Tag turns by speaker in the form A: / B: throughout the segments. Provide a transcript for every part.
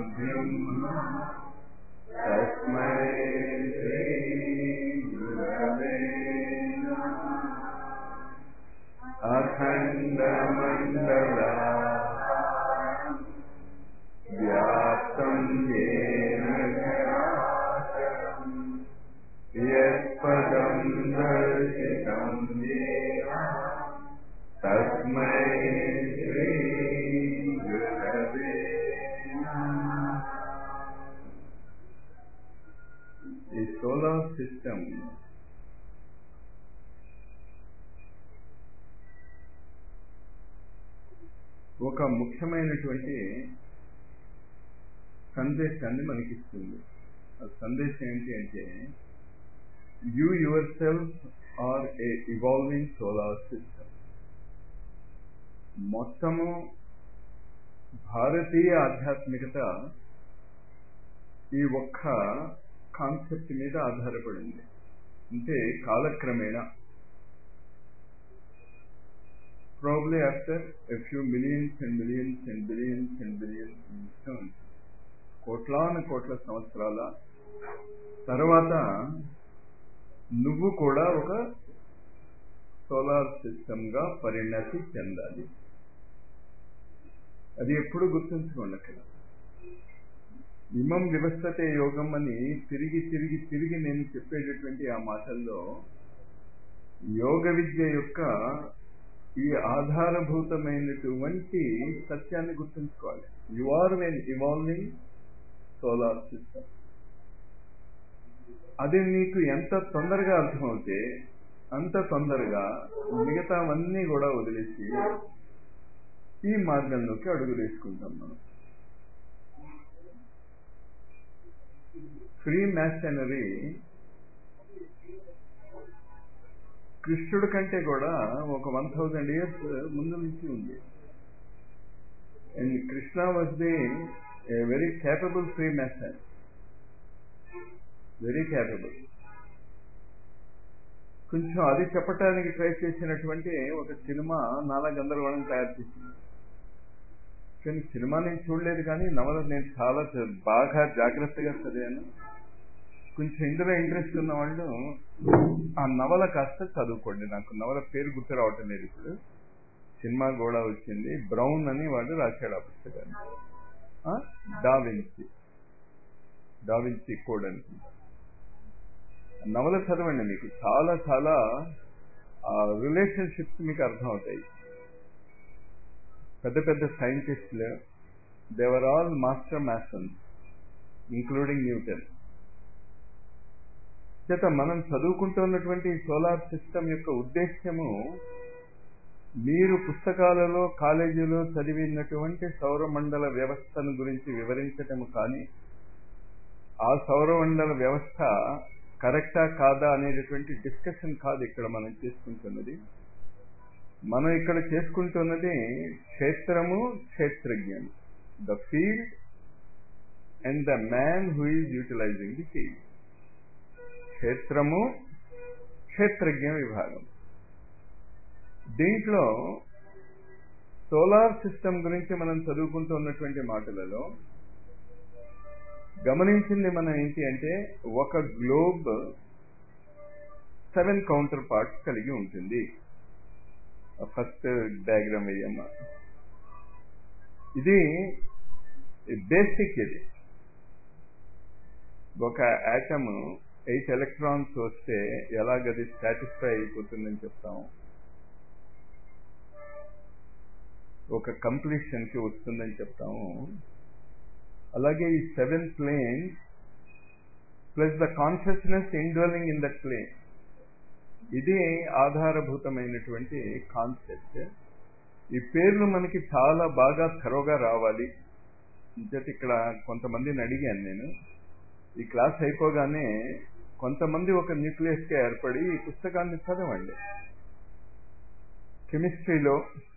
A: ब्रह्मा तस्मै श्रीगुरवे नमः अखण्डमण्डलाकारम् व्याप्तं येन चराचरम् यत्पदं दर्शितं येन तस्मै श्रीगुरवे नमः ఈ సోలార్ సిస్టమ్ ఒక ముఖ్యమైనటువంటి సందేశాన్ని మనకిస్తుంది ఆ సందేశం ఏంటి అంటే you yourself are a evolving solar system మొత్తము భారతీయ ఆధ్యాత్మికత ఈ ఒక్క కాన్సెప్ట్ మీద ఆధారపడింది అంటే కాలక్రమేణా probably after a few millions and millions and billions and billions కోట్లాను కోట్ల సంవత్సరాల తర్వాత నువ్వు కూడా ఒక సోలార్ సిస్టమ్గా పరిణతి చెందాలి అది ఎప్పుడు గుర్తుంచుకోండి అక్కడ ఇమం వివస్థతే యోగం అని తిరిగి తిరిగి తిరిగి నేను చెప్పేటటువంటి ఆ మాటల్లో యోగ విద్య యొక్క ఈ ఆధారభూతమైనటువంటి సత్యాన్ని గుర్తుంచుకోవాలి you are when evolving solar system అది నీకు ఎంత తొందరగా అర్థమవుతే అంత తొందరగా మిగతావన్నీ కూడా వదిలేసి ఈ మార్గంలోకి అడుగు వేసుకుంటాం మనం ఫ్రీ మ్యాషనరీ కృష్ణుడి కంటే కూడా ఒక వన్ థౌజండ్ ఇయర్స్ ముందు నుంచి ఉంది and Krishna was the very capable freemason very capable కొంచెం అది చెప్పటానికి ట్రై చేసినటువంటి ఒక సినిమా నానా గందరగోళం తయారు చేసింది కానీ సినిమా నేను చూడలేదు కానీ నవల నేను చాలా బాగా జాగ్రత్తగా చదివాను కొంచెం ఇందులో ఇంట్రెస్ట్ ఉన్న వాళ్ళు ఆ నవల కాస్త చదువుకోండి నాకు నవల పేరు గుర్తు రావటం లేదు ఇప్పుడు సినిమా కూడా వచ్చింది బ్రౌన్ అని వాడు రాశాడు ఆ పుస్తకాన్ని డావిన్సీ డావిన్సీ కోడ్ అనుకుంటా నవల చదవండి మీకు చాలా చాలా రిలేషన్షిప్స్ మీకు అర్థమవుతాయి పెద్ద పెద్ద సైంటిస్టులు they were all master masons including Newton చేత మనం చదువుకుంటున్నటువంటి సోలార్ సిస్టమ్ యొక్క ఉద్దేశ్యము మీరు పుస్తకాలలో కాలేజీలో చదివినటువంటి సౌరమండల వ్యవస్థను గురించి వివరించటము కానీ ఆ సౌరమండల వ్యవస్థ కరెక్టా కాదా అనేటటువంటి డిస్కషన్ కాదు ఇక్కడ మనం చేసుకుంటున్నది మనం ఇక్కడ చేసుకుంటున్నది క్షేత్రము క్షేత్రజ్ఞం the field and the man who is utilising the field క్షేత్రము క్షేత్రజ్ఞ విభాగం దీంట్లో సోలార్ సిస్టమ్ గురించి మనం చదువుకుంటున్నటువంటి మాటలలో గమనించింది మనం ఏంటి అంటే ఒక గ్లోబ్ సెవెన్ కౌంటర్ పార్ట్స్ కలిగి ఉంటుంది ఫస్ట్ డయాగ్రామ్ వేయమ్మా ఇది బేసిక్ ఇది ఒక యాటమ్ ఎయిట్ ఎలక్ట్రాన్స్ వస్తే ఎలాగది సాటిస్ఫై అయిపోతుందని చెప్తాము ఒక కంప్లీషన్కి వస్తుందని చెప్తాము అలాగే ఈ seven planes plus the consciousness indwelling in that plane ఇది ఆధారభూతమైనటువంటి కాన్సెప్ట్ ఈ పేర్లు మనకి చాలా బాగా థరోగా రావాలి ఇంకటి ఇక్కడ కొంతమందిని అడిగాను నేను ఈ క్లాస్ అయిపోగానే కొంతమంది ఒక న్యూక్లియస్గా ఏర్పడి ఈ పుస్తకాన్ని చదవండి కెమిస్ట్రీలో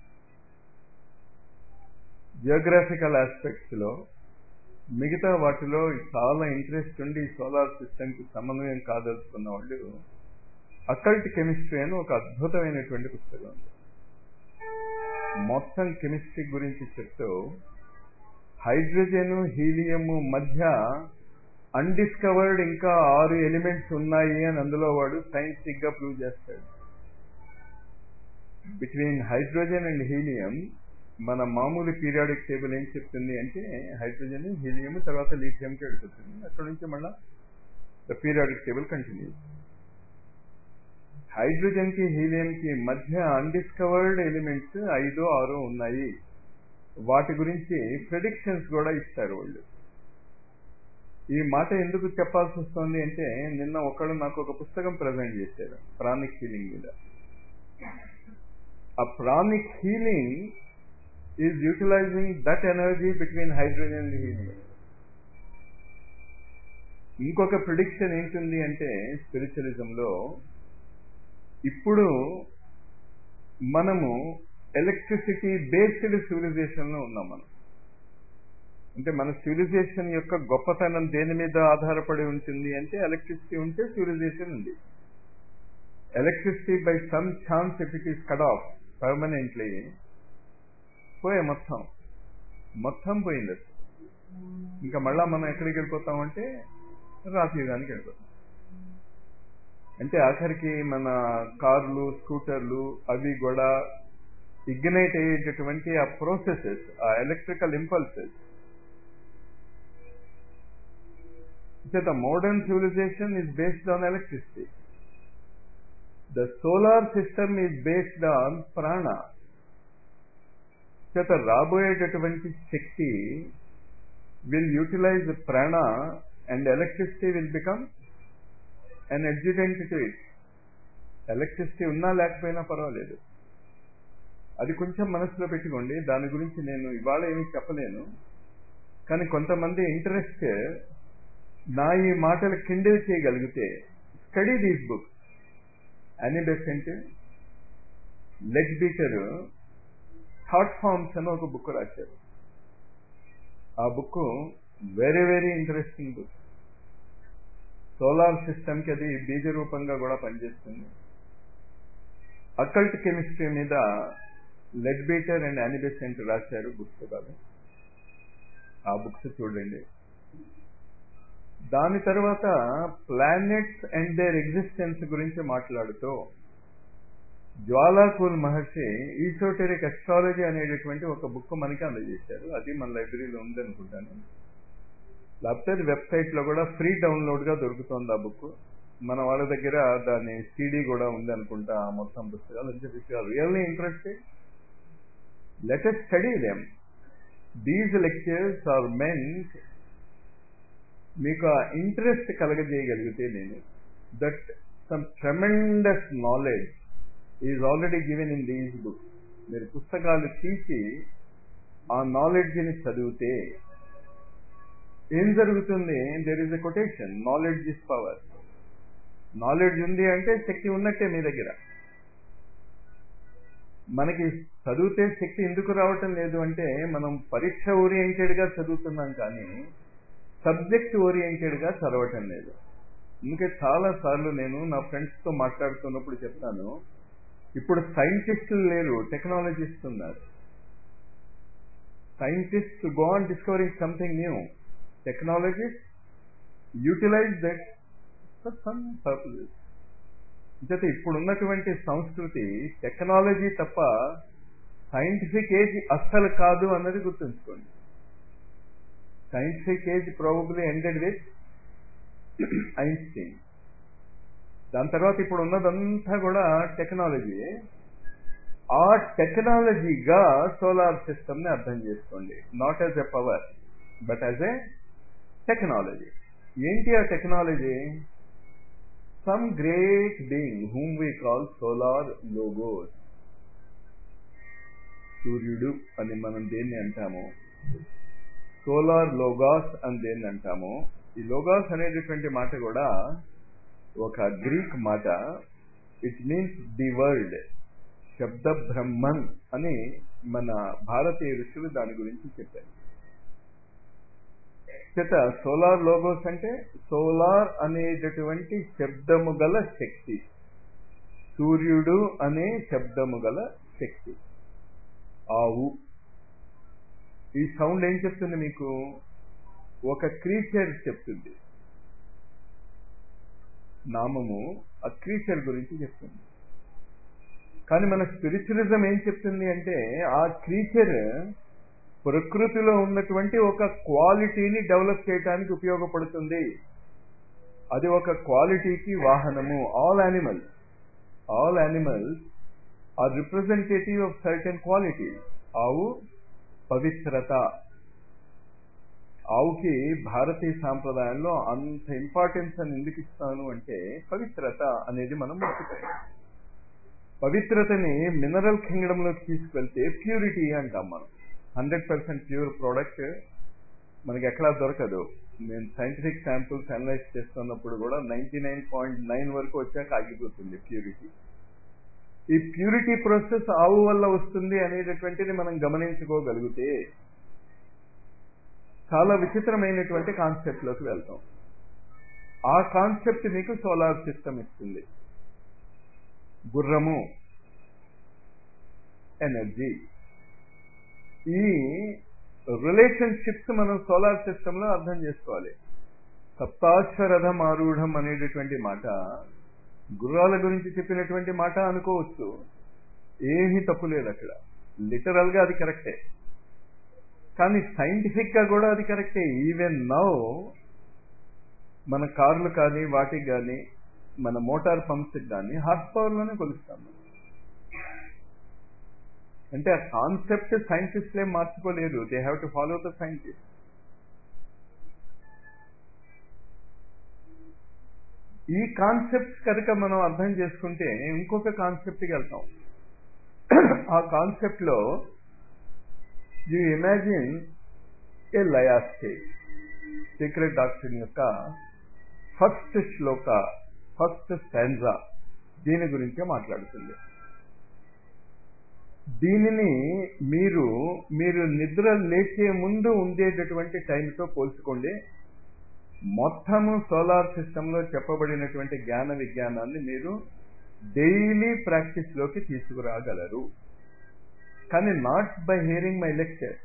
A: జియోగ్రాఫికల్ ఆస్పెక్ట్స్లో మిగతా వాటిలో చాలా ఇంట్రెస్ట్ ఉండి సోలార్ సిస్టమ్కి సమన్వయం కాదలుచుకున్న వాళ్ళు అకల్ట్ కెమిస్ట్రీ అని ఒక అద్భుతమైనటువంటి పుస్తకం ఉంది మొత్తం కెమిస్ట్రీ గురించి చెప్తూ హైడ్రోజన్ హీలియం మధ్య అన్డిస్కవర్డ్ ఇంకా ఆరు ఎలిమెంట్స్ ఉన్నాయి అని అందులో వాడు సైంటిఫిక్ గా ప్రూవ్ చేస్తాడు బిట్వీన్ హైడ్రోజన్ అండ్ హీలియం మన మామూలు పీరియాడిక్ టేబుల్ ఏం చెప్తుంది అంటే హైడ్రోజన్ హీలియం తర్వాత లీథియంకి వెళ్ళిపోతుంది అక్కడ నుంచి మళ్ళా the periodic table continue hydrogen కి హీలియం కి మధ్య అన్డిస్కవర్డ్ ఎలిమెంట్స్ ఐదు ఆరు ఉన్నాయి వాటి గురించి ప్రిడిక్షన్స్ కూడా ఇస్తారు వాళ్ళు ఈ మాట ఎందుకు చెప్పాల్సి వస్తుంది అంటే నిన్న ఒకడు నాకు ఒక పుస్తకం ప్రజెంట్ చేశారు ప్రాణిక్ హీలింగ్ మీద ఆ pranic healing is utilising that energy between hydrogen and helium ఇంకొక ప్రిడిక్షన్ ఏంటుంది అంటే స్పిరిచువలిజంలో ఇప్పుడు మనము ఎలక్ట్రిసిటీ బేస్డ్ సివిలైజేషన్లో ఉన్నాం మనం అంటే మన సివిలైజేషన్ యొక్క గొప్పతనం దేని మీద ఆధారపడి ఉంటుంది అంటే ఎలక్ట్రిసిటీ ఉంటే సివిలైజేషన్ ఉంది electricity by some chance if it is cut off permanently పోయే మొత్తం మొత్తం పోయింది ఇంకా మళ్ళా మనం ఎక్కడికి వెళ్ళిపోతామంటే రాజయుగానికి వెళ్ళిపోతాం అంటే ఆఖరికి మన కార్లు స్కూటర్లు అవి కూడా ఇగ్నైట్ అయ్యేటటువంటి ఆ ప్రోసెసెస్ ఆ electrical impulses the modern civilisation is based on electricity the solar system is based on prana చేత రాబోయేటటువంటి శక్తి will utilise prana and electricity will become and adjutant to it electricity ఉన్నా లేకపోయినా పర్వాలేదు అది కొంచెం మనసులో పెట్టుకోండి దాని గురించి నేను ఇవాళ ఏమీ చెప్పలేను కానీ కొంతమంది ఇంట్రెస్ట్ నా ఈ మాటలు కిండిల్ చేయగలిగితే study these books Annie Besant Leadbeater thought forms అని ఒక బుక్ రాశారు ఆ book very very interesting book solar సిస్టమ్కి అది బీజ రూపంగా కూడా పనిచేస్తుంది అకల్ట్ కెమిస్ట్రీ మీద లెడ్ బీటర్ అండ్ యానిబెసెంట్ రాశారు పుస్తకాలు ఆ బుక్స్ చూడండి దాని తర్వాత ప్లానెట్స్ అండ్ దేర్ ఎగ్జిస్టెన్స్ గురించి మాట్లాడుతూ జ్వాలాకూల్ మహర్షి ఈసోటెరిక్ అస్ట్రాలజీ అనేటటువంటి ఒక బుక్ మనకి అందజేశారు అది మన లైబ్రరీలో ఉందనుకుంటాను లేకపోతే వెబ్సైట్ లో కూడా ఫ్రీ డౌన్లోడ్ గా దొరుకుతుంది ఆ బుక్ మన వాళ్ళ దగ్గర దాని సీడీ కూడా ఉంది అనుకుంటా మొత్తం పుస్తకాలు అని చెప్పి really interested let's study them these lectures are meant మీకు ఆ ఇంట్రెస్ట్ కలగజేయగలిగితే నేను that some tremendous knowledge is already given in these book మీరు పుస్తకాలు తీసి ఆ నాలెడ్జ్ని చదివితే ఏం జరుగుతుంది there is a quotation knowledge is power knowledge ఉంది అంటే శక్తి ఉన్నట్టే మీ దగ్గర మనకి చదివితే శక్తి ఎందుకు రావటం లేదు అంటే మనం పరీక్ష ఓరియంటెడ్గా చదువుతున్నాం కానీ సబ్జెక్ట్ ఓరియంటెడ్గా చదవటం లేదు అందుకే చాలా సార్లు నేను నా ఫ్రెండ్స్తో మాట్లాడుతున్నప్పుడు చెప్తాను ఇప్పుడు సైంటిస్టులు లేరు టెక్నాలజిస్ట్ ఉన్నారు scientist go on discovering something new technologist utilise that for some purposes అంటే ఇప్పుడు ఉన్నటువంటి సంస్కృతి టెక్నాలజీ తప్ప సైంటిఫిక్ ఏజ్ అస్సలు కాదు అన్నది గుర్తుంచుకోండి scientific age probably ended with Einstein దాని తర్వాత ఇప్పుడు ఉన్నదంతా కూడా టెక్నాలజీ ఆ టెక్నాలజీగా సోలార్ సిస్టమ్ ని అర్థం చేసుకోండి not as a power but as a technology ఏంటి ఆ technology some great being whom we call solar logos సూర్యుడు అని మనం దేన్ని అంటాము సోలార్ లోగాస్ అని దేన్ని అంటాము ఈ లోగాస్ అనేటటువంటి మాట కూడా ఒక గ్రీక్ మాట ఇట్ మీన్స్ ది వరల్డ్ శబ్ద బ్రహ్మన్ అని మన భారతీయ ఋషులు దాని గురించి చెప్పారు చేత సోలార్ లోగోస్ అంటే సోలార్ అనేటటువంటి శబ్దము గల శక్తి సూర్యుడు అనే శబ్దము గల శక్తి ఆవు ఈ సౌండ్ ఏం చెప్తుంది మీకు ఒక క్రీచర్ చెప్తుంది నామము ఆ క్రీచర్ గురించి చెప్తుంది కానీ మన స్పిరిచువలిజం ఏం చెప్తుంది అంటే ఆ క్రీచర్ ప్రకృతిలో ఉన్నటువంటి ఒక క్వాలిటీని డెవలప్ చేయడానికి ఉపయోగపడుతుంది అది ఒక క్వాలిటీకి వాహనము all animals all animals are representative of certain quality ఆవు పవిత్రత ఆవుకి భారతీయ సాంప్రదాయంలో అంత ఇంపార్టెన్స్ అని ఎందుకు ఇస్తాను అంటే పవిత్రత అనేది మనం మర్చిపోయాం పవిత్రతని మినరల్ కింగ్డంలోకి తీసుకెళ్తే ప్యూరిటీ అంటాం మనం హండ్రెడ్ పర్సెంట్ ప్యూర్ ప్రోడక్ట్ మనకి ఎక్కడా దొరకదు నేను సైంటిఫిక్ శాంపుల్స్ అనలైజ్ చేస్తున్నప్పుడు కూడా నైన్టీ నైన్ పాయింట్ నైన్ వరకు వచ్చాక ఆగిపోతుంది ప్యూరిటీ ఈ ప్యూరిటీ ప్రాసెస్ ఆవు వల్ల వస్తుంది అనేటటువంటిది మనం గమనించుకోగలిగితే చాలా విచిత్రమైనటువంటి కాన్సెప్ట్లోకి వెళ్తాం ఆ కాన్సెప్ట్ మీకు సోలార్ సిస్టమ్ ఇస్తుంది గుర్రము ఎనర్జీ ఈ రిలేషన్షిప్స్ మనం సోలార్ సిస్టంలో అర్థం చేసుకోవాలి సప్తాశ్వరథం ఆరూఢం అనేటటువంటి మాట గుర్రాల గురించి చెప్పినటువంటి మాట అనుకోవచ్చు ఏమీ తప్పు లేదు అక్కడ లిటరల్ గా అది కరెక్టే కానీ సైంటిఫిక్ గా కూడా అది కరెక్టే ఈవెన్ నౌ మన కార్లు కానీ వాటికి కానీ మన మోటార్ పంప్స్ కానీ హార్స్ పవర్ లోనే కొలుస్తాం అంటే ఆ కాన్సెప్ట్ సైంటిస్ట్లే మార్చుకోలేరు they have to follow the scientist ఈ కాన్సెప్ట్స్ కనుక మనం అర్థం చేసుకుంటే ఇంకొక కాన్సెప్ట్కి వెళ్తాం ఆ కాన్సెప్ట్ లో you imagine a laya state secret doctrine యొక్క ఫస్ట్ శ్లోక ఫస్ట్ స్టాంజా దీని గురించే మాట్లాడుతుంది దీనిని మీరు మీరు నిద్ర లేచే ముందు ఉండేటటువంటి టైంతో పోల్చుకోండి మొత్తము సోలార్ సిస్టంలో చెప్పబడినటువంటి జ్ఞాన విజ్ఞానాన్ని మీరు డైలీ ప్రాక్టీస్లోకి తీసుకురాగలరు కానీ not by hearing my lecture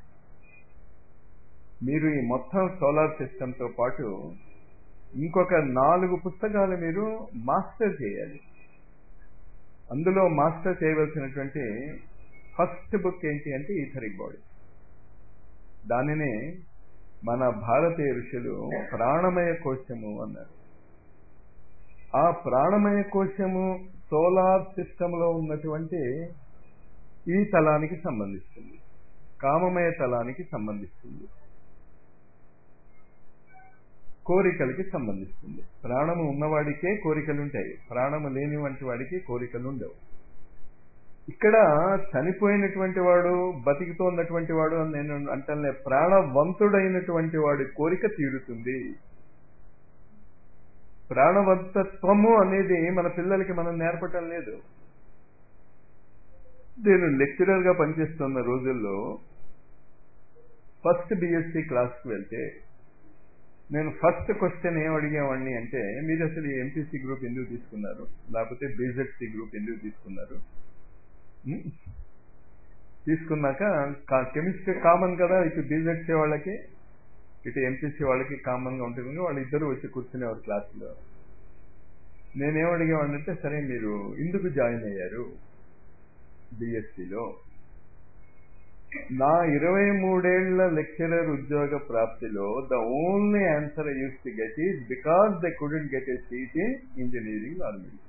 A: మీరు ఈ మొత్తం సోలార్ సిస్టంతో పాటు ఇంకొక నాలుగు పుస్తకాలు మీరు మాస్టర్ చేయాలి అందులో మాస్టర్ చేయవలసినటువంటి ఫస్ట్ బుక్ ఏంటి అంటే ఈథరిక్ బాడీ దానినే మన భారతీయ ఋషులు ప్రాణమయ కోశము అన్నారు ఆ ప్రాణమయ కోశము సోలార్ సిస్టంలో ఉన్నటువంటి ఈ తలానికి సంబంధిస్తుంది కామమయ తలానికి సంబంధిస్తుంది కోరికలకి సంబంధిస్తుంది ప్రాణము ఉన్నవాడికే కోరికలు ఉంటాయి ప్రాణము లేని వంటి వాడికి కోరికలు ఉండవు ఇక్కడ చనిపోయినటువంటి వాడు బతికితోన్నటువంటి వాడు అని నేను అంటలే ప్రాణవంతుడైనటువంటి వాడి కోరిక తీరుతుంది ప్రాణవంతత్వము అనేది మన పిల్లలకి మనం నేర్పటం లేదు నేను లెక్చరర్ గా పనిచేస్తున్న రోజుల్లో ఫస్ట్ బిఎస్సి క్లాస్కి వెళ్తే నేను ఫస్ట్ క్వశ్చన్ ఏం అడిగేవాడిని అంటే మీరు అసలు ఈ ఎంపీసీ గ్రూప్ ఎందుకు తీసుకున్నారు లేకపోతే బీజెడ్సీ గ్రూప్ ఎందుకు తీసుకున్నారు తీసుకున్నాక కెమిస్ట్రీ కామన్ కదా ఇటు బీజెడ్సీ వాళ్ళకి ఇటు ఎంపీసీ వాళ్ళకి కామన్ గా ఉంటుంది వాళ్ళు ఇద్దరు వచ్చి కూర్చునేవారు క్లాసులో నేనేం అడిగేవాడిని అంటే సరే మీరు ఎందుకు జాయిన్ అయ్యారు బిఎస్సిలో నా ఇరవై మూడేళ్ల లెక్చరర్ ఉద్యోగ ప్రాప్తిలో the only answer I use to get is because they couldn't get a seat in engineering or medicine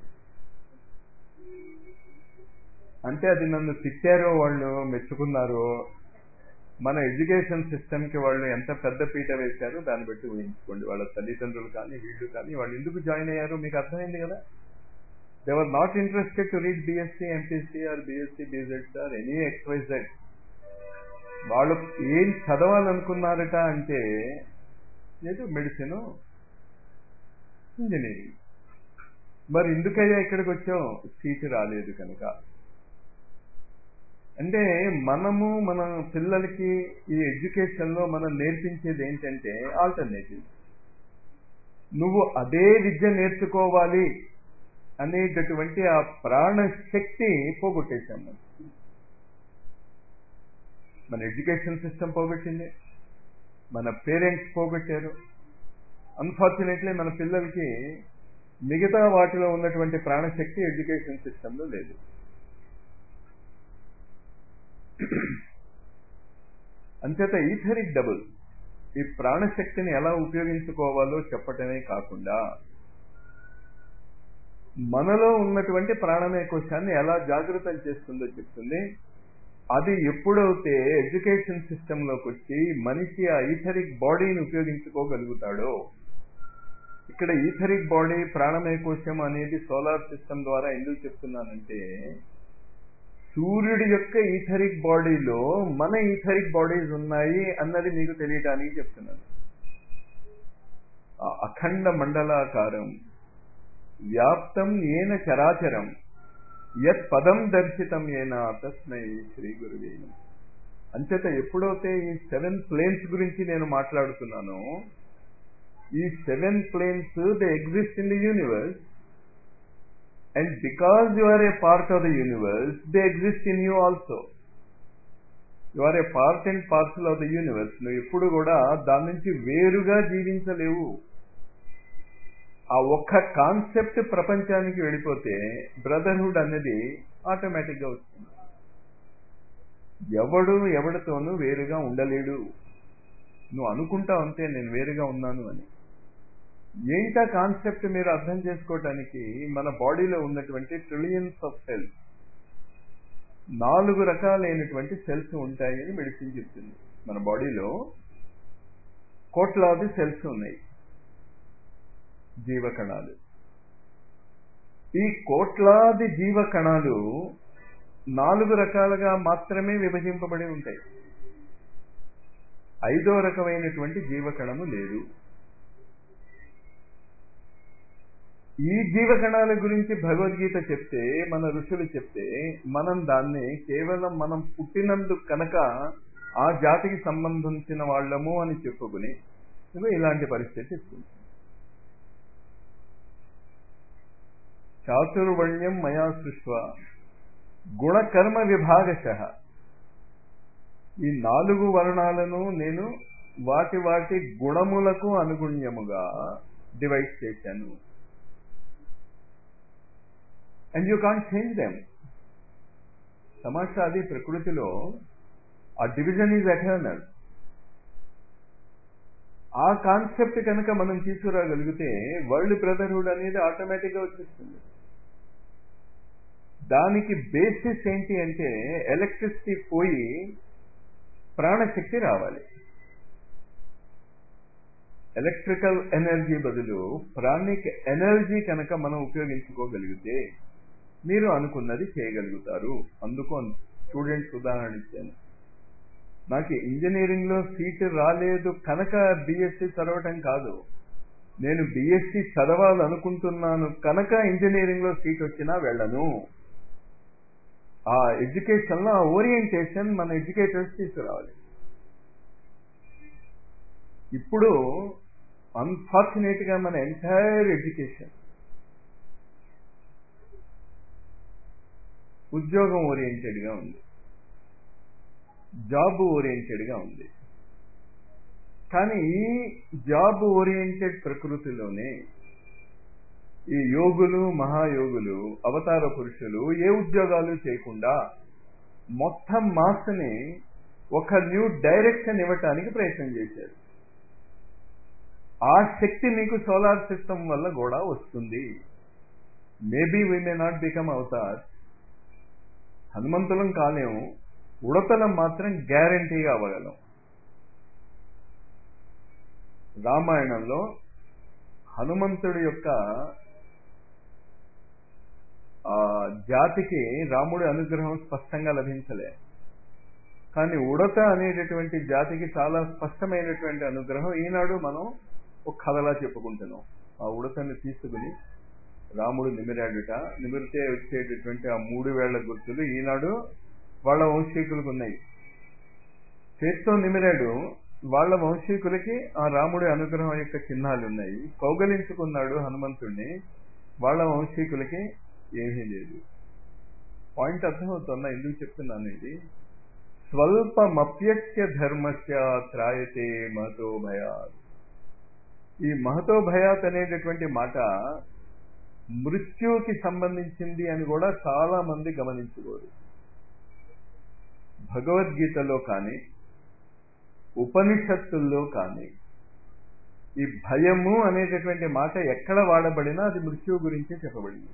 A: అంటే అది నన్ను తిట్టారో వాళ్ళు మెచ్చుకున్నారో మన ఎడ్యుకేషన్ సిస్టమ్ కి వాళ్ళు ఎంత పెద్ద పీట వేశారో దాన్ని బట్టి ఊహించుకోండి వాళ్ళ తల్లిదండ్రులు కానీ వీళ్ళు కానీ వాళ్ళు ఎందుకు జాయిన్ అయ్యారో మీకు అర్థమైంది కదా they are not interested to read BSc MPC or BSc BZ or any XYZ వాళ్ళు ఏం చదవాలనుకున్నారట అంటే లేదు మెడిసిన్ ఇంజనీరింగ్ మరి ఎందుకయ్యా ఇక్కడికి వచ్చాం సీటు రాలేదు కనుక అంటే మనము మన పిల్లలకి ఈ ఎడ్యుకేషన్ లో మనం నేర్పించేది ఏంటంటే ఆల్టర్నేటివ్ నువ్వు అదే విద్య నేర్చుకోవాలి అనేటటువంటి ఆ ప్రాణ శక్తి పోగొట్టేశాం మనం మన ఎడ్యుకేషన్ సిస్టమ్ పోగొట్టింది మన పేరెంట్స్ పోగొట్టారు అన్ఫార్చునేట్లీ మన పిల్లలకి మిగతా వాటిలో ఉన్నటువంటి ప్రాణశక్తి ఎడ్యుకేషన్ సిస్టంలో లేదు అంచేత ఈథరిక్ డబుల్ ఈ ప్రాణశక్తిని ఎలా ఉపయోగించుకోవాలో చెప్పటమే కాకుండా మనలో ఉన్నటువంటి ప్రాణమయ కోశాన్ని ఎలా జాగృతం చేస్తుందో చెప్తుంది అది ఎప్పుడైతే ఎడ్యుకేషన్ సిస్టంలోకి వచ్చి మనిషి ఆ ఈథరిక్ బాడీని ఉపయోగించుకోగలుగుతాడో ఇక్కడ ఈథరిక్ బాడీ ప్రాణమయ కోశం అనేది సోలార్ సిస్టమ్ ద్వారా ఎందుకు చెప్తున్నానంటే సూర్యుడి యొక్క ఈథరిక్ బాడీలో మన ఈథరిక్ బాడీస్ ఉన్నాయి అన్నది మీకు తెలియటానికి చెప్తున్నాను అఖండ మండలాకారం వ్యాప్తం ఏన చరాచరం యత్ పదం దర్శితం ఏనా తస్మై శ్రీ గురువేను అంచేత ఎప్పుడైతే ఈ సెవెన్ ప్లేన్స్ గురించి నేను మాట్లాడుతున్నానో ఈ seven planes they exist in the universe and because you are a part of the universe they exist in you also you are a part and parcel of the universe నువ్వు ఎప్పుడు కూడా దాని నుంచి వేరుగా జీవించలేవు ఆ ఒక్క కాన్సెప్ట్ ప్రపంచానికి వెళ్ళిపోతే బ్రదర్హుడ్ అనేది ఆటోమేటిక్గా వస్తుంది ఎవడు ఎవడితోనూ వేరుగా ఉండలేడు నువ్వు అనుకుంటావు అంతే నేను వేరుగా ఉన్నాను అని ఏంటా కాన్సెప్ట్ మీరు అర్థం చేసుకోవటానికి మన బాడీలో ఉన్నటువంటి ట్రిలియన్స్ ఆఫ్ సెల్స్ నాలుగు రకాలైనటువంటి సెల్స్ ఉంటాయని మెడిసిన్ చెప్తుంది మన బాడీలో కోట్లాది సెల్స్ ఉన్నాయి జీవకణాలు ఈ కోట్లాది జీవకణాలు నాలుగు రకాలుగా మాత్రమే విభజింపబడి ఉంటాయి ఐదో రకమైనటువంటి జీవకణము లేదు ఈ జీవకణాల గురించి భగవద్గీత చెప్తే మన ఋషులు చెప్తే మనం దాన్ని కేవలం మనం పుట్టినందుకు కనుక ఆ జాతికి సంబంధించిన వాళ్ళము అని చెప్పుకుని ఇలాంటి పరిస్థితి ఇస్తుంది చాతుర్వర్ణ్యం మయా సృష్వ గుణకర్మ విభాగశ ఈ నాలుగు వర్ణాలను నేను వాటి వాటి గుణములకు అనుగుణ్యముగా డివైడ్ చేశాను and you can't change them తమాషా అది ప్రకృతిలో ఆ డివిజన్ ఈజ్ ఎటర్నల్ ఆ కాన్సెప్ట్ కనుక మనం తీసుకురాగలిగితే వరల్డ్ బ్రదర్హుడ్ అనేది ఆటోమేటిక్గా వచ్చేస్తుంది దానికి బేసిస్ ఏంటి అంటే ఎలక్ట్రిసిటీ పోయి ప్రాణశక్తి రావాలి ఎలక్ట్రికల్ ఎనర్జీ బదులు ప్రాణిక్ ఎనర్జీ కనుక మనం ఉపయోగించుకోగలిగితే మీరు అనుకున్నది చేయగలుగుతారు అందుకు స్టూడెంట్స్ ఉదాహరణ ఇచ్చాను నాకు ఇంజనీరింగ్లో సీటు రాలేదు కనుక బీఎస్సీ చదవటం కాదు నేను బీఎస్సీ చదవాలనుకుంటున్నాను కనుక ఇంజనీరింగ్లో సీట్ వచ్చినా వెళ్ళను ఆ ఎడ్యుకేషన్లో ఆ ఓరియంటేషన్ మన ఎడ్యుకేటర్స్ తీసుకురావాలి ఇప్పుడు అన్ఫార్చునేట్గా మన ఎంటైర్ ఎడ్యుకేషన్ ఉద్యోగం ఓరియంటెడ్గా ఉంది జాబ్ ఓరియంటెడ్గా ఉంది కానీ ఈ జాబ్ ఓరియంటెడ్ ప్రకృతిలోనే ఈ యోగులు మహాయోగులు అవతార పురుషులు ఏ ఉద్యోగాలు చేయకుండా మొత్తం మాస్ని ఒక న్యూ డైరెక్షన్ ఇవ్వటానికి ప్రయత్నం చేశారు ఆ శక్తి మీకు సోలార్ సిస్టమ్ వల్ల కూడా వస్తుంది maybe we may not become avatar హనుమంతులం కాలేము ఉడతలం మాత్రం గ్యారంటీగా అవ్వగలం రామాయణంలో హనుమంతుడి యొక్క జాతికి రాముడి అనుగ్రహం స్పష్టంగా లభించలే కానీ ఉడత అనేటటువంటి జాతికి చాలా స్పష్టమైనటువంటి అనుగ్రహం ఈనాడు మనం ఒక కథలా చెప్పుకుంటున్నాం ఆ ఉడతని తీసుకుని రాముడు నిమిరాడుట నిమిరితే వచ్చేటటువంటి ఆ మూడు వేళ్ల గుర్తులు ఈనాడు వాళ్ళ వంశీకులకు ఉన్నాయి చేత్తో నిమిరాడు వాళ్ళ వంశీకులకి ఆ రాముడి అనుగ్రహం యొక్క చిహ్నాలు ఉన్నాయి కౌగలించుకున్నాడు హనుమంతుడిని వాళ్ళ వంశీకులకి ఏమీ లేదు పాయింట్ అర్థమవుతుందా ఎందుకు చెప్తున్నాను ఇది స్వల్పమప్యస్య ధర్మస్య త్రాయతే మహతో భయాత్ ఈ మహతో భయాత్ అనేటటువంటి మాట మృత్యుకి సంబంధించింది అని కూడా చాలా మంది గమనించుకోరు భగవద్గీతలో కానీ ఉపనిషత్తుల్లో కానీ ఈ భయము అనేటటువంటి మాట ఎక్కడ వాడబడినా అది మృత్యువు గురించే చెప్పబడింది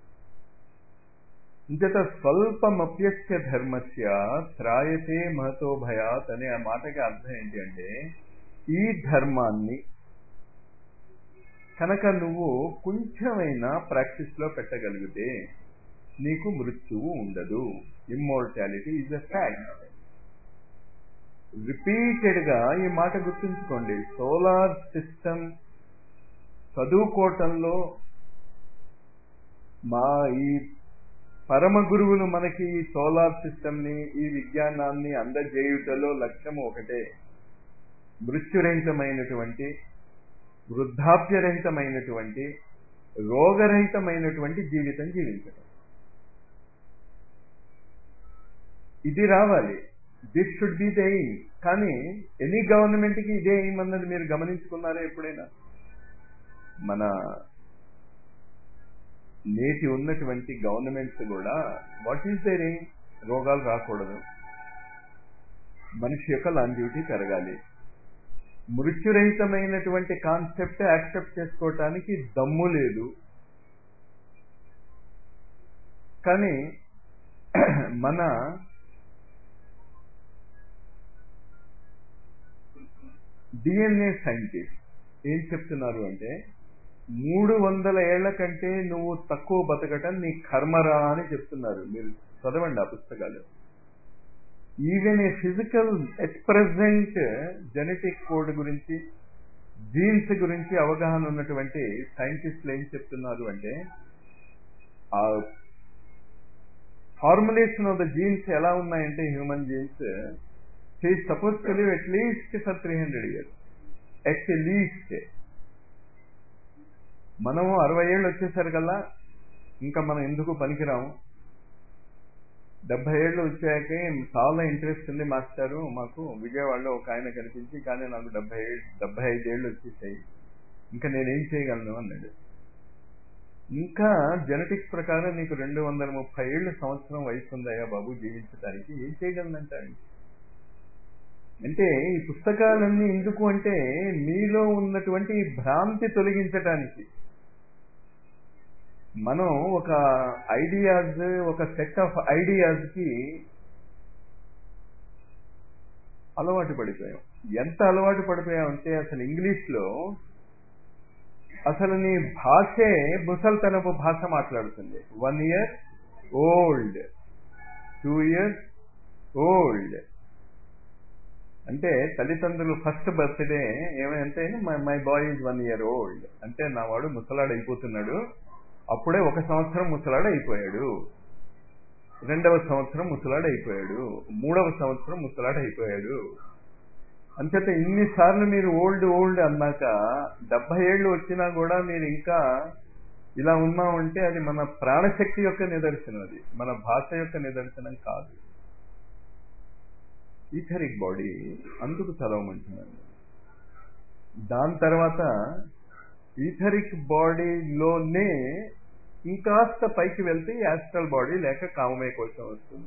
A: ఇంతట స్వల్పమప్యస్య ధర్మస్య త్రాయతే మహతో భయాత్ అనే ఆ మాటకి అర్థం ఏంటి అంటే ఈ ధర్మాన్ని కనుక నువ్వు కొంచెమైనా ప్రాక్టీస్లో పెట్టగలిగితే నీకు మృత్యువు ఉండదు ఇమ్మోర్టాలిటీ ఈజ్ అ ఫ్యాక్ట్ రిపీటెడ్గా ఈ మాట గుర్తుంచుకోండి సోలార్ సిస్టమ్ చదువుకోవటంలో మా ఈ పరమ గురువులు మనకి ఈ సోలార్ సిస్టమ్ని ఈ విజ్ఞానాన్ని అందజేయుటలో లక్ష్యం ఒకటే మృత్యురహితమైనటువంటి వృద్ధాప్యరహితమైనటువంటి రోగరహితమైనటువంటి జీవితం జీవించడం ఇది రావాలి this should be the aim కానీ ఎనీ గవర్నమెంట్కి ఇదే ఎయిమ్ అన్నది మీరు గమనించుకున్నారా ఎప్పుడైనా మన నేటి ఉన్నటువంటి గవర్నమెంట్స్ కూడా వాట్ ఈస్ దేర్ ఎయిమ్ రోగాలు రాకూడదు మనిషి యొక్క లాంజివిటీ పెరగాలి మృత్యురహితమైనటువంటి కాన్సెప్ట్ యాక్సెప్ట్ చేసుకోవటానికి దమ్ము లేదు కానీ మన డిఎన్ఏ సైంటిస్ట్ ఏం చెప్తున్నారు అంటే మూడు వందల ఏళ్ల కంటే నువ్వు తక్కువ బతకటం నీ కర్మరా అని చెప్తున్నారు మీరు చదవండి ఆ పుస్తకాలు even a physical at present genetic code గురించి జీన్స్ గురించి అవగాహన ఉన్నటువంటి సైంటిస్టులు ఏం చెప్తున్నారు అంటే ఆ ఫార్ములేషన్ ఆఫ్ ద జీన్స్ ఎలా ఉన్నాయంటే human genes he suppose to live at least for three hundred years at least మనము అరవై ఏళ్ళు వచ్చేసరికల్లా ఇంకా మనం ఎందుకు పనికిరాము డెబ్బై ఏళ్ళు వచ్చాక చాలా ఇంట్రెస్ట్ ఉంది మాస్టారు మాకు విజయవాడలో ఒక ఆయన కనిపించి కానీ నాకు డెబ్బై ఏళ్ళు డెబ్బై ఐదు ఏళ్ళు వచ్చేసాయి ఇంకా నేనేం చేయగలను అన్నాడు ఇంకా జెనెటిక్స్ ప్రకారం నీకు రెండు వందల ముప్పై ఏళ్ళు సంవత్సరం వయసు ఉందయ్యా బాబు జీవించడానికి ఏం చేయగలనంటాడు అంటే ఈ పుస్తకాలన్నీ ఎందుకు అంటే మీలో ఉన్నటువంటి ఈ భ్రాంతి తొలగించటానికి మనం ఒక ఐడియాస్ ఒక సెట్ ఆఫ్ ఐడియాస్ కి అలవాటు పడిపోయాం ఎంత అలవాటు పడిపోయాం అంటే అసలు ఇంగ్లీష్ లో అసలు నీ భాషే ముసల్తనపు భాష మాట్లాడుతుంది one year old two years old అంటే తల్లిదండ్రులు ఫస్ట్ బర్త్డే ఏమంటే my boy is one year old అంటే నా వాడు ముసలాడు అయిపోతున్నాడు అప్పుడే ఒక సంవత్సరం ముసలాడు అయిపోయాడు రెండవ సంవత్సరం ముసలాడు అయిపోయాడు మూడవ సంవత్సరం ముసలాడు అయిపోయాడు అంచేత ఇన్నిసార్లు మీరు ఓల్డ్ ఓల్డ్ అన్నాక డెబ్బై ఏళ్ళు వచ్చినా కూడా మీరు ఇంకా ఇలా ఉన్నామంటే అది మన ప్రాణశక్తి యొక్క నిదర్శనం అది మన భాష యొక్క నిదర్శనం కాదు ఈథరిక్ బాడీ అందుకు చదవమంటున్నాను దాని తర్వాత ఈథరిక్ బాడీలోనే ఇంకాస్త పైకి వెళ్తే యాస్ట్రల్ బాడీ లేక కామమే కోసం వస్తుంది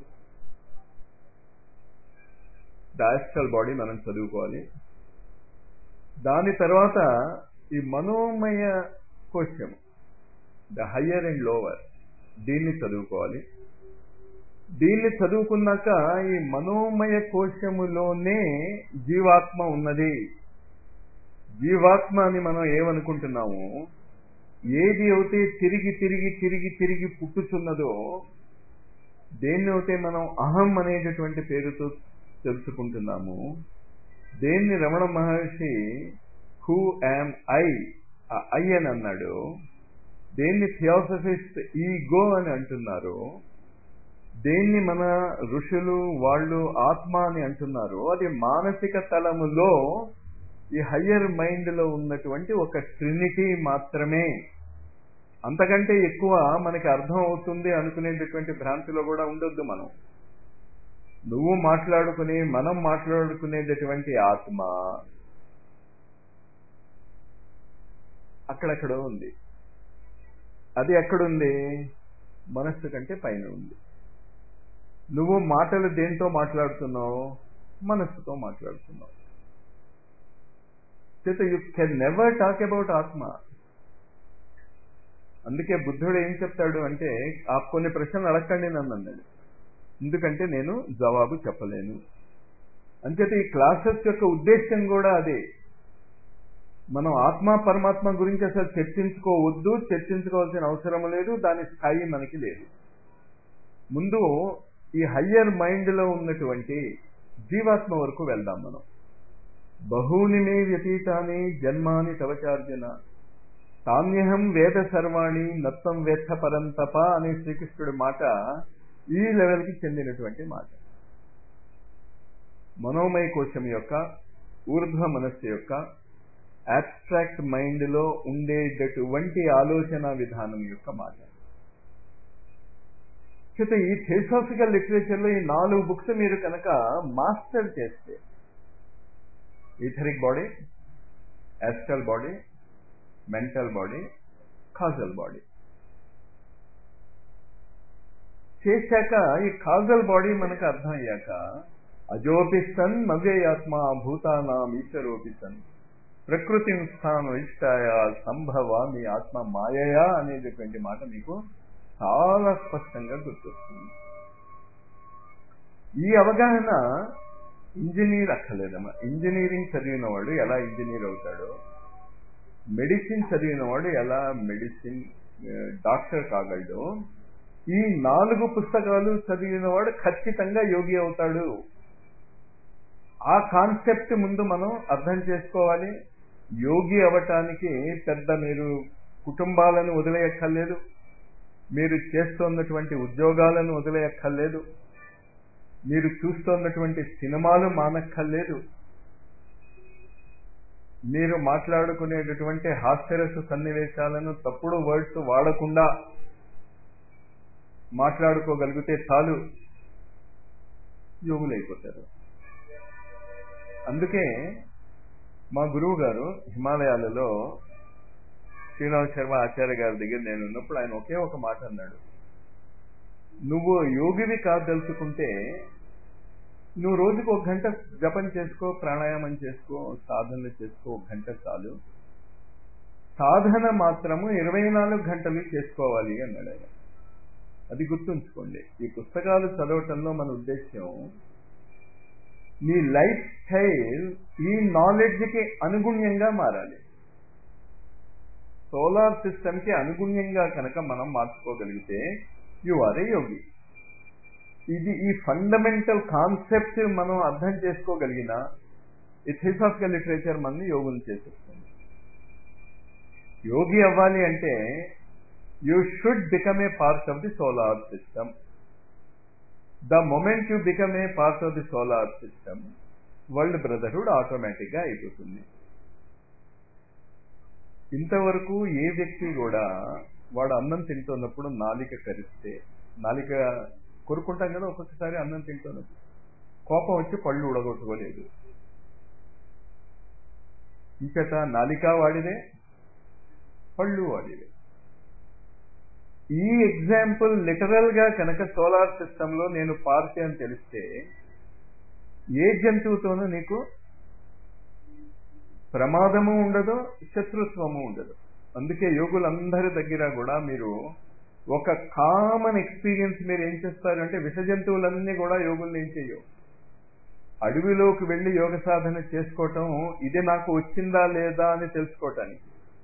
A: యాస్ట్రల్ బాడీ మనం చదువుకోవాలి దాని తర్వాత ఈ మనోమయ కోశం ద హయ్యర్ అండ్ లోవర్ దీన్ని చదువుకోవాలి దీన్ని చదువుకున్నాక ఈ మనోమయ కోశములోనే జీవాత్మ ఉన్నది జీవాత్మ అని మనం ఏమనుకుంటున్నాము ఏది అయితే తిరిగి తిరిగి తిరిగి తిరిగి పుట్టుచున్నదో దేన్ని అయితే మనం అహం అనేటటువంటి పేరుతో తెలుసుకుంటున్నాము దేన్ని Ramana Maharshi who am I I అని అన్నాడు దేన్ని థియోసఫిస్ట్ ఈగో అని అంటున్నారు దేన్ని మన ఋషులు వాళ్ళు ఆత్మ అని అంటున్నారు అది మానసిక తలములో ఈ హయ్యర్ మైండ్ లో ఉన్నటువంటి ఒక ట్రినిటీ మాత్రమే అంతకంటే ఎక్కువ మనకి అర్థం అవుతుంది అనుకునేటటువంటి భ్రాంతిలో కూడా ఉండొద్దు మనం నువ్వు మాట్లాడుకుని మనం మాట్లాడుకునేటటువంటి ఆత్మ అక్కడెక్కడో ఉంది అది ఎక్కడుంది మనస్సు కంటే పైన ఉంది నువ్వు మాటలు దేంతో మాట్లాడుతున్నావు మనస్సుతో మాట్లాడుతున్నావు చేత you can never talk about atma అందుకే బుద్ధుడు ఏం చెప్తాడు అంటే ఆ కొన్ని ప్రశ్నలు అడగండి నన్ను అన్నాడు ఎందుకంటే నేను జవాబు చెప్పలేను అంచేత ఈ క్లాసెస్ యొక్క ఉద్దేశం కూడా అదే మనం ఆత్మ పరమాత్మ గురించి అసలు చర్చించుకోవద్దు చర్చించుకోవాల్సిన అవసరం లేదు దాని స్థాయి మనకి లేదు ముందు ఈ హయ్యర్ మైండ్లో ఉన్నటువంటి జీవాత్మ వరకు వెళ్దాం మనం బహూని మే వ్యతీతాని జన్మాని తవచార్జున తాన్యహం వేద సర్వాణి నత్వం వేత్త పరంతప అనే శ్రీకృష్ణుడి మాట ఈ లెవెల్కి చెందినటువంటి మాట మనోమయ కోశం యొక్క ఊర్ధ్వ మనస్సు యొక్క అబ్స్ట్రాక్ట్ మైండ్లో ఉండేటటువంటి ఆలోచన విధానం యొక్క మాట చేత ఈ థియోసాఫికల్ లిటరేచర్లో ఈ నాలుగు బుక్స్ మీరు కనుక మాస్టర్ చేస్తే etheric body astral body mental body causal body చేశాక ఈ కాజల్ బాడీ మనకు అర్థం అయ్యాక అజోపిసన్ మవ్యయాత్మ భూతానాం ఈశ్వరోపిసన్ ప్రకృతి స్థానం ఇష్టాయ సంభవ మీ ఆత్మ మాయయా అనేటటువంటి మాట మీకు చాలా స్పష్టంగా గుర్తొస్తుంది ఈ అవగాహన ఇంజనీర్ అక్కర్లేదమ్మా ఇంజనీరింగ్ చదివిన వాడు ఎలా ఇంజనీర్ అవుతాడో మెడిసిన్ చదివిన వాడు ఎలా మెడిసిన్ డాక్టర్ కాగలడు ఈ నాలుగు పుస్తకాలు చదివిన వాడు ఖచ్చితంగా యోగి అవుతాడు ఆ కాన్సెప్ట్ ముందు మనం అర్థం చేసుకోవాలి యోగి అవటానికి పెద్ద మీరు కుటుంబాలను వదిలేయక్కర్లేదు మీరు చేస్తున్నటువంటి ఉద్యోగాలను వదిలేయక్కర్లేదు మీరు చూస్తున్నటువంటి సినిమాలు మానక్కర్లేదు మీరు మాట్లాడుకునేటటువంటి హాస్యరస సన్నివేశాలను తప్పుడు వర్డ్స్ వాడకుండా మాట్లాడుకోగలిగితే చాలు యోగులైపోతారు అందుకే మా గురువు గారు హిమాలయాలలో శ్రీరామ్ శర్మ ఆచార్య గారి దగ్గర నేను ఉన్నప్పుడు ఆయన ఒకే ఒక మాట అన్నాడు నువ్వు యోగివి కాదలుచుకుంటే నువ్వు రోజుకు ఒక గంట జపం చేసుకో ప్రాణాయామం చేసుకో సాధనలు చేసుకో ఒక గంట చాలు సాధన మాత్రము ఇరవై నాలుగు గంటలు చేసుకోవాలి అన్నాడు ఆయన అది గుర్తుంచుకోండి ఈ పుస్తకాలు చదవటంలో మన ఉద్దేశం మీ లైఫ్ స్టైల్ ఈ నాలెడ్జ్కి అనుగుణ్యంగా మారాలి సోలార్ సిస్టమ్కి అనుగుణ్యంగా కనుక మనం మార్చుకోగలిగితే యు ఆర్ ఏ యోగి ఇది ఈ ఫండమెంటల్ కాన్సెప్ట్ మనం అర్థం చేసుకోగలిగిన ఈ థియోసాఫికల్ లిటరేచర్ మనని యోగులు చేసేస్తుంది యోగి అవ్వాలి అంటే you should become a part of the solar system the moment you become a part of the solar system world brotherhood ఆటోమేటిక్గా అయిపోతుంది ఇంతవరకు ఏ వ్యక్తి కూడా వాడు అన్నం తింటున్నప్పుడు నాలిక కరిస్తే నాలిక కొరుకుంటాం కదా ఒక్కొక్కసారి అన్నం తింటున్నప్పుడు కోపం వచ్చి పళ్ళు ఉడగొట్టుకోలేదు ఇంకట నాలిక వాడిదే పళ్ళు వాడిదే ఈ ఎగ్జాంపుల్ లిటరల్ గా కనుక సోలార్ సిస్టమ్ లో నేను పార్టీ అని తెలిస్తే ఏ జంతువుతోనూ నీకు ప్రమాదము ఉండదు శత్రుత్వము ఉండదు అందుకే యోగులందరి దగ్గర కూడా మీరు ఒక కామన్ ఎక్స్పీరియన్స్ మీరు ఏం చేస్తారంటే విష జంతువులన్నీ కూడా యోగుల్ని ఏం చెయ్యవు అడవిలోకి వెళ్ళి యోగ సాధన చేసుకోవటం ఇది నాకు వచ్చిందా లేదా అని తెలుసుకోవటానికి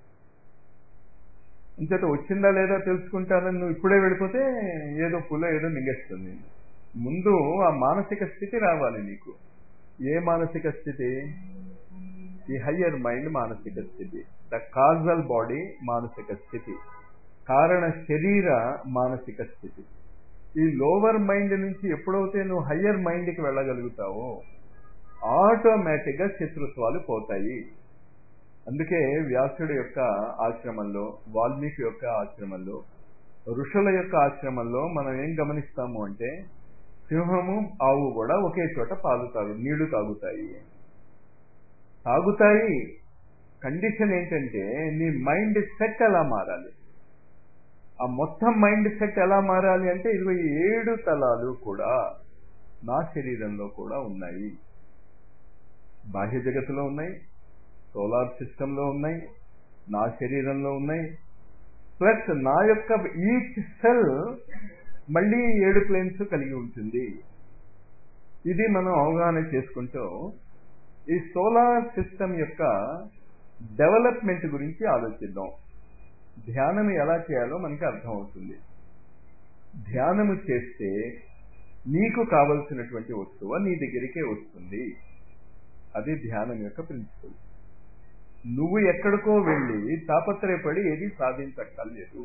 A: ఇంతట వచ్చిందా లేదా తెలుసుకుంటానని నువ్వు ఇప్పుడే వెళ్ళిపోతే ఏదో పుల ఏదో మింగేస్తుంది ముందు ఆ మానసిక స్థితి రావాలి నీకు ఏ మానసిక స్థితి ఈ హయ్యర్ మైండ్ మానసిక స్థితి ద కాజల్ బాడీ మానసిక స్థితి కారణ శరీర మానసిక స్థితి ఈ లోవర్ మైండ్ నుంచి ఎప్పుడైతే నువ్వు హయ్యర్ మైండ్కి వెళ్ళగలుగుతావో ఆటోమేటిక్గా శత్రుత్వాలు పోతాయి అందుకే వ్యాసుడి యొక్క ఆశ్రమంలో వాల్మీకి యొక్క ఆశ్రమంలో ఋషుల యొక్క ఆశ్రమంలో మనం ఏం గమనిస్తాము అంటే సింహము ఆవు కూడా ఒకే చోట పాలు తాగు నీళ్లు తాగుతాయి తాగుతాయి కండిషన్ ఏంటంటే నీ మైండ్ సెట్ ఎలా మారాలి ఆ మొత్తం మైండ్ సెట్ ఎలా మారాలి అంటే ఇరవై ఏడు తలాలు కూడా నా శరీరంలో కూడా ఉన్నాయి బాహ్య జగత్తులో ఉన్నాయి సోలార్ సిస్టంలో ఉన్నాయి నా శరీరంలో ఉన్నాయి ప్లస్ నా యొక్క ఈచ్ సెల్ మళ్ళీ ఏడు ప్లేన్స్ కలిగి ఉంటుంది ఇది మనం అవగాహన చేసుకుంటూ ఈ సోలార్ సిస్టమ్ యొక్క డెవలప్మెంట్ గురించి ఆలోచిద్దాం ధ్యానం ఎలా చేయాలో మనకి అర్థమవుతుంది ధ్యానము చేస్తే నీకు కావలసినటువంటి వస్తువు నీ దగ్గరికే వస్తుంది అది ధ్యానం యొక్క ప్రిన్సిపల్ నువ్వు ఎక్కడికో వెళ్ళి తాపత్రయపడి ఏది సాధించక్కర్లేదు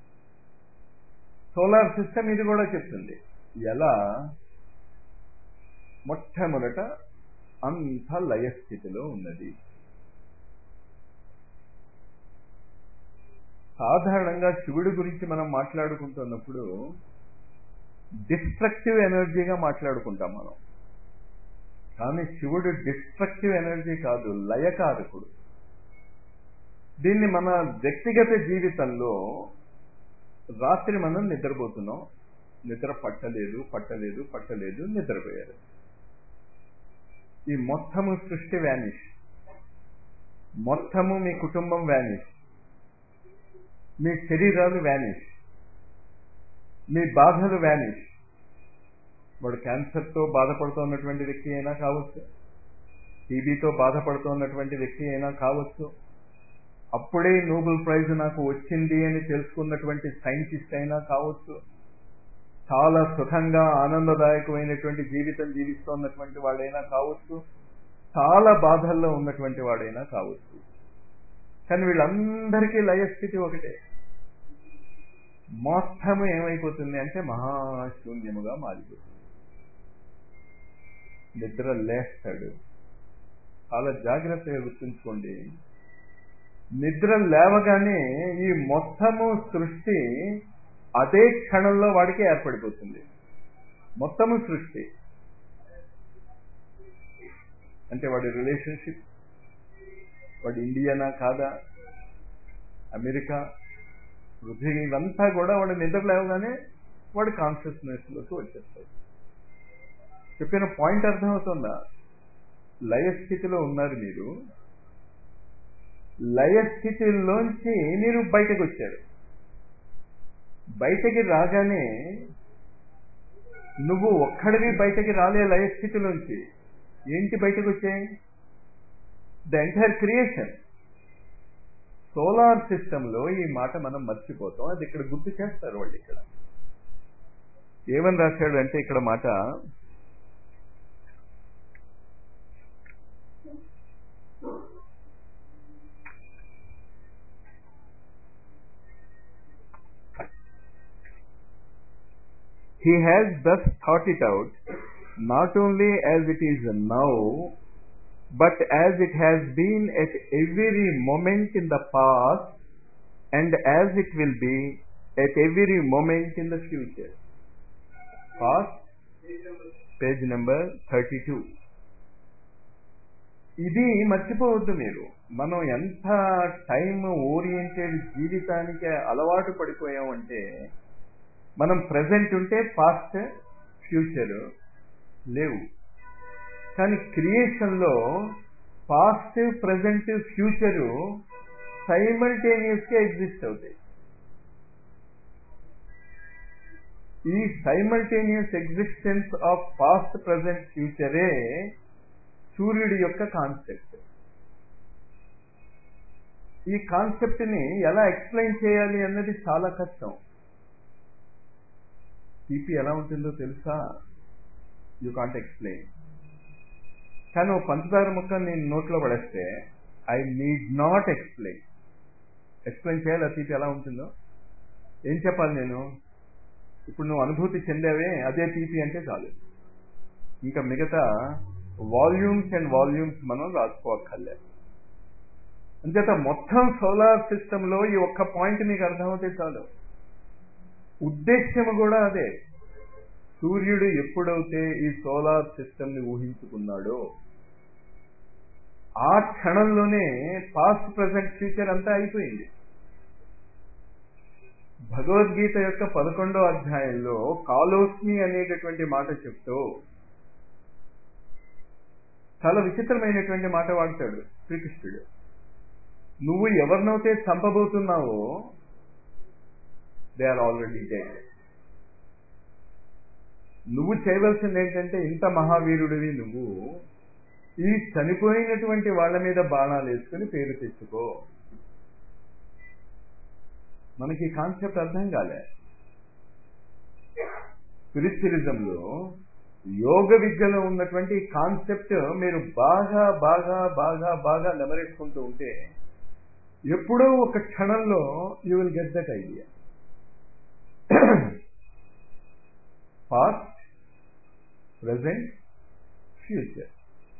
A: సోలార్ సిస్టమ్ ఇది కూడా చెప్తుంది ఎలా మొట్టమొదట అంత లయస్థితిలో ఉన్నది సాధారణంగా శివుడి గురించి మనం మాట్లాడుకుంటున్నప్పుడు డిస్ట్రక్టివ్ ఎనర్జీగా మాట్లాడుకుంటాం మనం కానీ శివుడు డిస్ట్రక్టివ్ ఎనర్జీ కాదు లయకారకుడు దీన్ని మన వ్యక్తిగత జీవితంలో రాత్రి మనం నిద్రపోతున్నాం నిద్ర పట్టలేదు పట్టలేదు పట్టలేదు నిద్రపోయారు ఈ మొత్తము సృష్టి వ్యానిష్ మొత్తము మీ కుటుంబం వ్యానిష్ మీ శరీరాలు వ్యానిష్ మీ బాధలు వ్యానిష్ వాడు క్యాన్సర్తో బాధపడుతున్నటువంటి వ్యక్తి అయినా కావచ్చు టీబీతో బాధపడుతున్నటువంటి వ్యక్తి అయినా కావచ్చు అప్పుడే నోబెల్ ప్రైజ్ నాకు వచ్చింది అని తెలుసుకున్నటువంటి సైంటిస్ట్ అయినా కావచ్చు చాలా సుఖంగా ఆనందదాయకమైనటువంటి జీవితం జీవిస్తున్నటువంటి వాడైనా కావచ్చు చాలా బాధల్లో ఉన్నటువంటి వాడైనా కావచ్చు కానీ వీళ్ళందరికీ లయస్థితి ఒకటే మొత్తము ఏమైపోతుంది అంటే మహాశూన్యముగా మారిపోతుంది నిద్ర లేస్తాడు చాలా జాగ్రత్తగా గుర్తుంచుకోండి నిద్ర లేవగానే ఈ మొత్తము సృష్టి అదే క్షణంలో వాడికి ఏర్పడిపోతుంది మొత్తము సృష్టి అంటే వాడి రిలేషన్షిప్ వాడు ఇండియనా కాదా అమెరికా పృథ్వీ ఇవంతా కూడా వాడు నిద్ర లేవగానే వాడు కాన్షియస్నెస్లోకి వచ్చేస్తాడు చెప్పిన పాయింట్ అర్థమవుతుందా లయస్థితిలో ఉన్నారు మీరు లయస్థితిలోంచి మీరు బయటకు వచ్చారు బయటకి రాగానే నువ్వు ఒక్కడివి బయటకి రాలే లయస్థితిలోంచి ఏంటి బయటకు వచ్చాయి ద ఎంటైర్ క్రియేషన్ సోలార్ సిస్టంలో ఈ మాట మనం మర్చిపోతాం అది ఇక్కడ గుర్తు చేస్తారు వాళ్ళు ఇక్కడ ఏమని రాశాడు అంటే ఇక్కడ మాట He has thus thought it out, not only as it is now, but as it has been at every moment in the past, and as it will be at every moment in the future. Past, page number 32. ఇది మర్చిపోవద్దు మీరు మనం ఎంత time oriented జీవితానికి అలవాటు పడిపోయామంటే మనం present ఉంటే past future లేవు కానీ క్రియేషన్లో పాస్ట్ ప్రజెంట్ ఫ్యూచరు సైమల్టేనియస్గా ఎగ్జిస్ట్ అవుతాయి ఈ simultaneous existence of past present ఫ్యూచరే సూర్యుడి యొక్క కాన్సెప్ట్ ఈ కాన్సెప్ట్ని ఎలా ఎక్స్ప్లెయిన్ చేయాలి అన్నది చాలా కష్టం తీపి ఎలా ఉంటుందో తెలుసా యూ కాంట్ ఎక్స్ప్లెయిన్ కానీ ఓ పంచదార ముక్క నేను నోట్లో పడేస్తే I need not explain explain చేయాలి ఆ తీపి ఎలా ఉంటుందో ఏం చెప్పాలి నేను ఇప్పుడు నువ్వు అనుభూతి చెందావే అదే తీపి అంటే చాలు ఇంకా మిగతా వాల్యూమ్స్ అండ్ వాల్యూమ్స్ మనం రాసుకోవక్కర్లే అంచేత మొత్తం సోలార్ సిస్టంలో ఈ ఒక్క పాయింట్ మీకు అర్థమవుతే చాలు ఉద్దేశ్యం కూడా అదే సూర్యుడు ఎప్పుడైతే ఈ సోలార్ సిస్టమ్ ని ఊహించుకున్నాడో ఆ క్షణంలోనే పాస్ట్ ప్రజెంట్ ఫ్యూచర్ అంతా అయిపోయింది భగవద్గీత యొక్క పదకొండో అధ్యాయంలో కాలోస్మి అనేటటువంటి మాట చెప్తూ చాలా విచిత్రమైనటువంటి మాట వాడతాడు శ్రీకృష్ణుడు నువ్వు ఎవరినైతే చంపబోతున్నావో దే ఆర్ ఆల్రెడీ డెడ్ నువ్వు చేయవలసింది ఏంటంటే ఇంత మహావీరుడివి నువ్వు ఈ చనిపోయినటువంటి వాళ్ళ మీద బాణాలు వేసుకుని పేరు తెచ్చుకో మనకి ఈ కాన్సెప్ట్ అర్థం కాలే స్పిరిచువలిజంలో యోగ విద్యలో ఉన్నటువంటి కాన్సెప్ట్ మీరు బాగా బాగా బాగా బాగా నెమరేసుకుంటూ ఉంటే ఎప్పుడో ఒక క్షణంలో you will get that idea past present future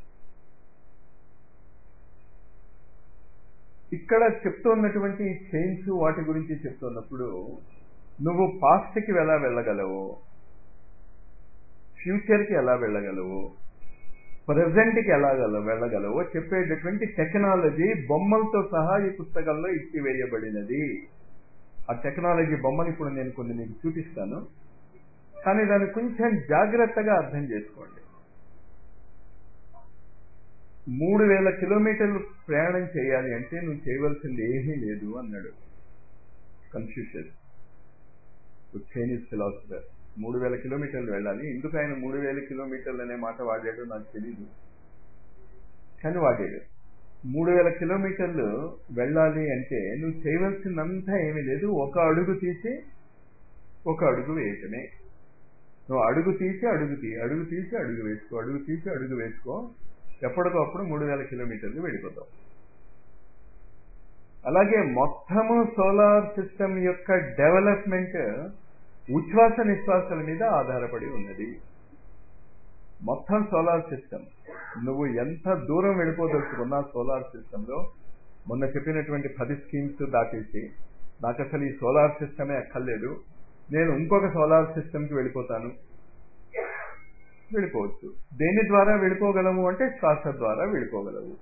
A: ఇక్కడ చెప్తున్నటువంటి చైన్స్ వాటి గురించి చెప్తున్నప్పుడు నువ్వు పాస్ట్కి ఎలా వెళ్ళగలవు ఫ్యూచర్కి ఎలా వెళ్ళగలవు ప్రజెంట్కి ఎలా వెళ్ళగలవు చెప్పేటటువంటి టెక్నాలజీ బొమ్మలతో సహా ఈ పుస్తకంలో ఇచ్చివేయబడినది ఆ టెక్నాలజీ బొమ్మలు ఇప్పుడు నేను కొన్ని మీకు చూపిస్తాను కానీ దాన్ని కొంచెం జాగ్రత్తగా అర్థం చేసుకోండి మూడు వేల కిలోమీటర్లు ప్రయాణం చేయాలి అంటే నువ్వు చేయవలసింది ఏమీ లేదు అన్నాడు కన్ఫ్యూషియస్ చైనీస్ ఫిలాసఫర్ మూడు వేల కిలోమీటర్లు వెళ్ళాలి ఎందుకు ఆయన మూడు వేల కిలోమీటర్లు అనే మాట వాడాడో నాకు తెలీదు కానీ వాడాడు మూడు వేల కిలోమీటర్లు వెళ్ళాలి అంటే నువ్వు చేయవలసిందంతా ఏమీ లేదు ఒక అడుగు తీసి ఒక అడుగు వేయటమే నువ్వు అడుగు తీసి అడుగు తీ అడుగు తీసి అడుగు వేసుకో అడుగు తీసి అడుగు వేసుకో ఎప్పటికప్పుడు మూడు వేల కిలోమీటర్లు వెళ్ళిపోతాం అలాగే మొత్తము సోలార్ సిస్టమ్ యొక్క డెవలప్మెంట్ ఉచ్ఛ్వాస నిశ్వాసాల మీద ఆధారపడి ఉన్నది మొత్తం సోలార్ సిస్టమ్ నువ్వు ఎంత దూరం వెళ్ళిపోదలుచుకున్నా సోలార్ సిస్టంలో మొన్న చెప్పినటువంటి పది స్కీమ్స్ దాటేసి నాకు అసలు ఈ సోలార్ సిస్టమే అక్కర్లేదు నేను ఇంకొక సోలార్ సిస్టమ్కి వెళ్ళిపోతాను వెళ్ళిపోవచ్చు దేని ద్వారా వెళ్ళిపోగలము అంటే శ్వాస ద్వారా వెళ్ళిపోగలవు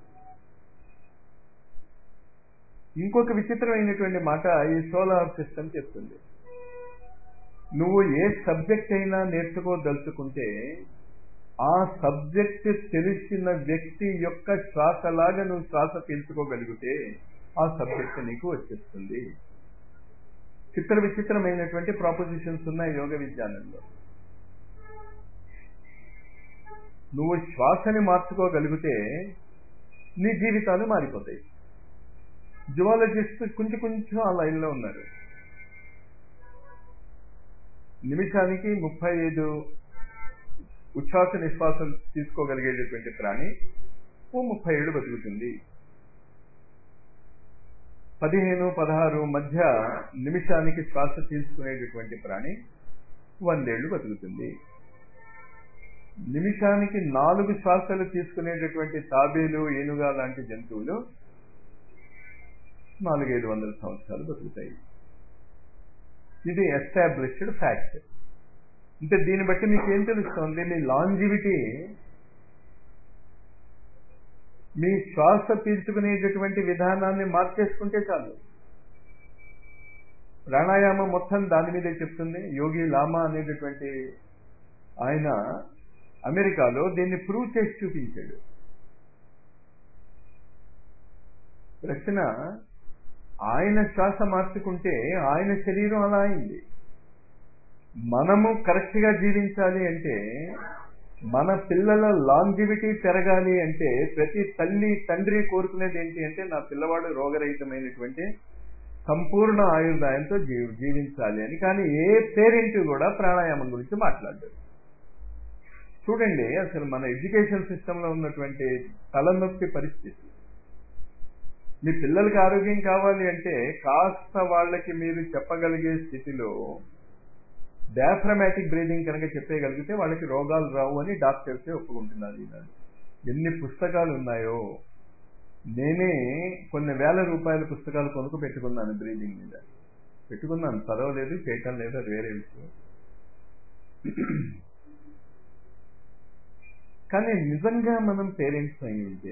A: ఇంకొక విచిత్రమైనటువంటి మాట ఈ సోలార్ సిస్టమ్ చెప్తుంది నువ్వు ఏ సబ్జెక్ట్ అయినా నేర్చుకోదలుచుకుంటే ఆ సబ్జెక్ట్ తెలిసిన వ్యక్తి యొక్క శ్వాసలాగా నువ్వు శ్వాస పీల్చుకోగలిగితే ఆ సబ్జెక్ట్ నీకు వచ్చేస్తుంది చిత్ర విచిత్రమైనటువంటి ప్రాపోజిషన్స్ ఉన్నాయి యోగ విజ్ఞానంలో నువ్వు శ్వాసని మార్చుకోగలిగితే నీ జీవితాలు మారిపోతాయి జువాలజిస్ట్ కొంచెం కొంచెం ఆ లైన్లో ఉన్నారు నిమిషానికి ముప్పై ఐదు ఉచ్ఛ్వాస నిశ్వాసం తీసుకోగలిగేటటువంటి ప్రాణి ఓ ముప్పై ఏడు బతుకుతుంది పదిహేను పదహారు మధ్య నిమిషానికి శ్వాస తీసుకునేటటువంటి ప్రాణి వందేళ్లు బతుకుతుంది నిమిషానికి నాలుగు శ్వాసలు తీసుకునేటటువంటి తాబేలు ఏనుగా లాంటి జంతువులు నాలుగైదు వందల సంవత్సరాలు బతుకుతాయి ఇది ఎస్టాబ్లిష్డ్ ఫ్యాక్ట్ అంటే దీన్ని బట్టి మీకు ఏం తెలుస్తుంది మీ లాంజివిటీ మీ శ్వాస పీల్చుకునేటటువంటి విధానాన్ని మార్చేసుకుంటే చాలు ప్రాణాయామం మొత్తం దాని మీదే చెప్తుంది యోగి లామా అనేటటువంటి ఆయన అమెరికాలో దీన్ని ప్రూవ్ చేసి చూపించాడు ప్రశ్న ఆయన శ్వాస మార్చుకుంటే ఆయన శరీరం అలా అయింది మనము కరెక్ట్గా జీవించాలి అంటే మన పిల్లల లాంజివిటీ పెరగాలి అంటే ప్రతి తల్లి తండ్రి కోరుకునేది ఏంటి అంటే నా పిల్లవాడు రోగరహితమైనటువంటి సంపూర్ణ ఆయుర్దాయంతో జీవి జీవించాలి అని కానీ ఏ పేరెంట్ కూడా ప్రాణాయామం గురించి మాట్లాడారు చూడండి అసలు మన ఎడ్యుకేషన్ సిస్టంలో ఉన్నటువంటి తలనొప్పి పరిస్థితి మీ పిల్లలకి ఆరోగ్యం కావాలి అంటే కాస్త వాళ్ళకి మీరు చెప్పగలిగే స్థితిలో డయాఫ్రమాటిక్ బ్రీదింగ్ కనుక చెప్పేయగలిగితే వాళ్ళకి రోగాలు రావు అని డాక్టర్సే ఒప్పుకుంటున్నారు ఈనాడు ఎన్ని పుస్తకాలు ఉన్నాయో నేనే కొన్ని వేల రూపాయల పుస్తకాలు కొనుక్కు పెట్టుకున్నాను బ్రీదింగ్ మీద పెట్టుకున్నాను చదవలేదు చేయటం లేదు అది వేరే విషయం కానీ నిజంగా మనం పేరెంట్స్ అయి ఉంటే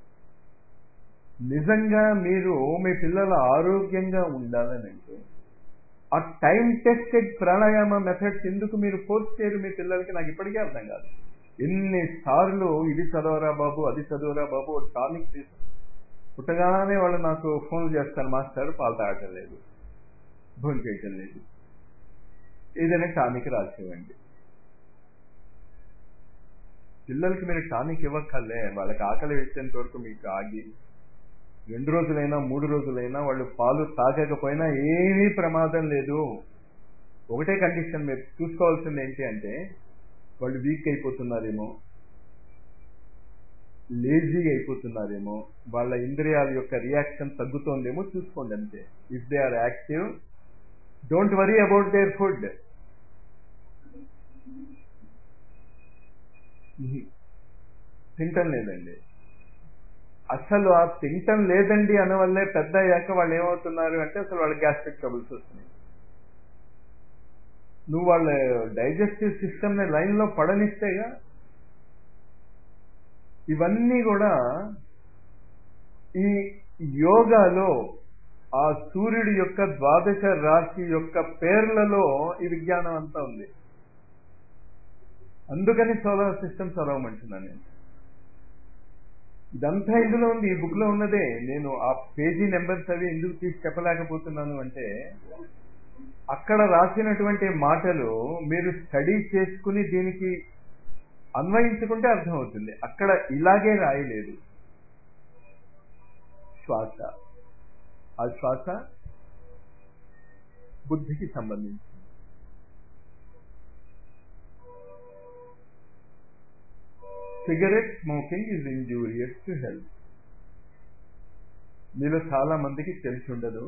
A: నిజంగా మీరు మీ పిల్లలు ఆరోగ్యంగా ఉండాలని అంటే ఆ టైం టెస్టెడ్ ప్రాణాయామ మెథడ్స్ ఎందుకు మీరు ఫోర్స్ చేయరు మీ పిల్లలకి నాకు ఇప్పటికీ అర్థం కాదు ఎన్నిసార్లు ఇది చదవరా బాబు అది చదవరా బాబు టానిక్ తీసు పుట్టగానే వాళ్ళు నాకు ఫోన్ చేస్తారు మాస్టర్ పాలు తాగటం లేదు భోజనం చేయటం లేదు ఏదైనా టానిక్ రాసివ్వండి పిల్లలకి మీరు టానిక్ ఇవ్వక్కర్లే వాళ్ళకి ఆకలి వేసేంత వరకు మీకు ఆగి రెండు రోజులైనా మూడు రోజులైనా వాళ్ళు పాలు తాగకపోయినా ఏమీ ప్రమాదం లేదు ఒకటే కండిషన్ మీరు చూసుకోవాల్సింది ఏంటి అంటే వాళ్ళు వీక్ అయిపోతున్నారేమో లేజీ అయిపోతున్నారేమో వాళ్ళ ఇంద్రియాల యొక్క రియాక్షన్ తగ్గుతోందేమో చూసుకోండి అంతే if they are active don't worry about their food తింటం లేదండి అసలు ఆ తింటం లేదండి అన్న వల్లే పెద్ద అయ్యాక వాళ్ళు ఏమవుతున్నారు అంటే అసలు వాళ్ళ గ్యాస్ట్రిక్ ట్రబుల్స్ వస్తున్నాయి నువ్వు వాళ్ళ డైజెస్టివ్ సిస్టమ్ని లైన్లో పడనిస్తేగా ఇవన్నీ కూడా ఈ యోగాలో ఆ సూర్యుడి యొక్క ద్వాదశ రాశి యొక్క పేర్లలో ఈ విజ్ఞానం అంతా ఉంది అందుకని సోలార్ సిస్టమ్ చదవమంటున్నాను నేను ఇదంతా ఇందులో ఉంది ఈ బుక్ లో ఉన్నదే నేను ఆ పేజీ నెంబర్స్ అవి ఎందుకు తీసి చెప్పలేకపోతున్నాను అంటే అక్కడ రాసినటువంటి మాటలు మీరు స్టడీ చేసుకుని దీనికి అన్వయించుకుంటే అర్థమవుతుంది అక్కడ ఇలాగే రాయలేదు శ్వాస ఆ శ్వాస బుద్ధికి సంబంధించి cigarette smoking is injurious to health మీలో చాలా మందికి తెలిసి ఉండదు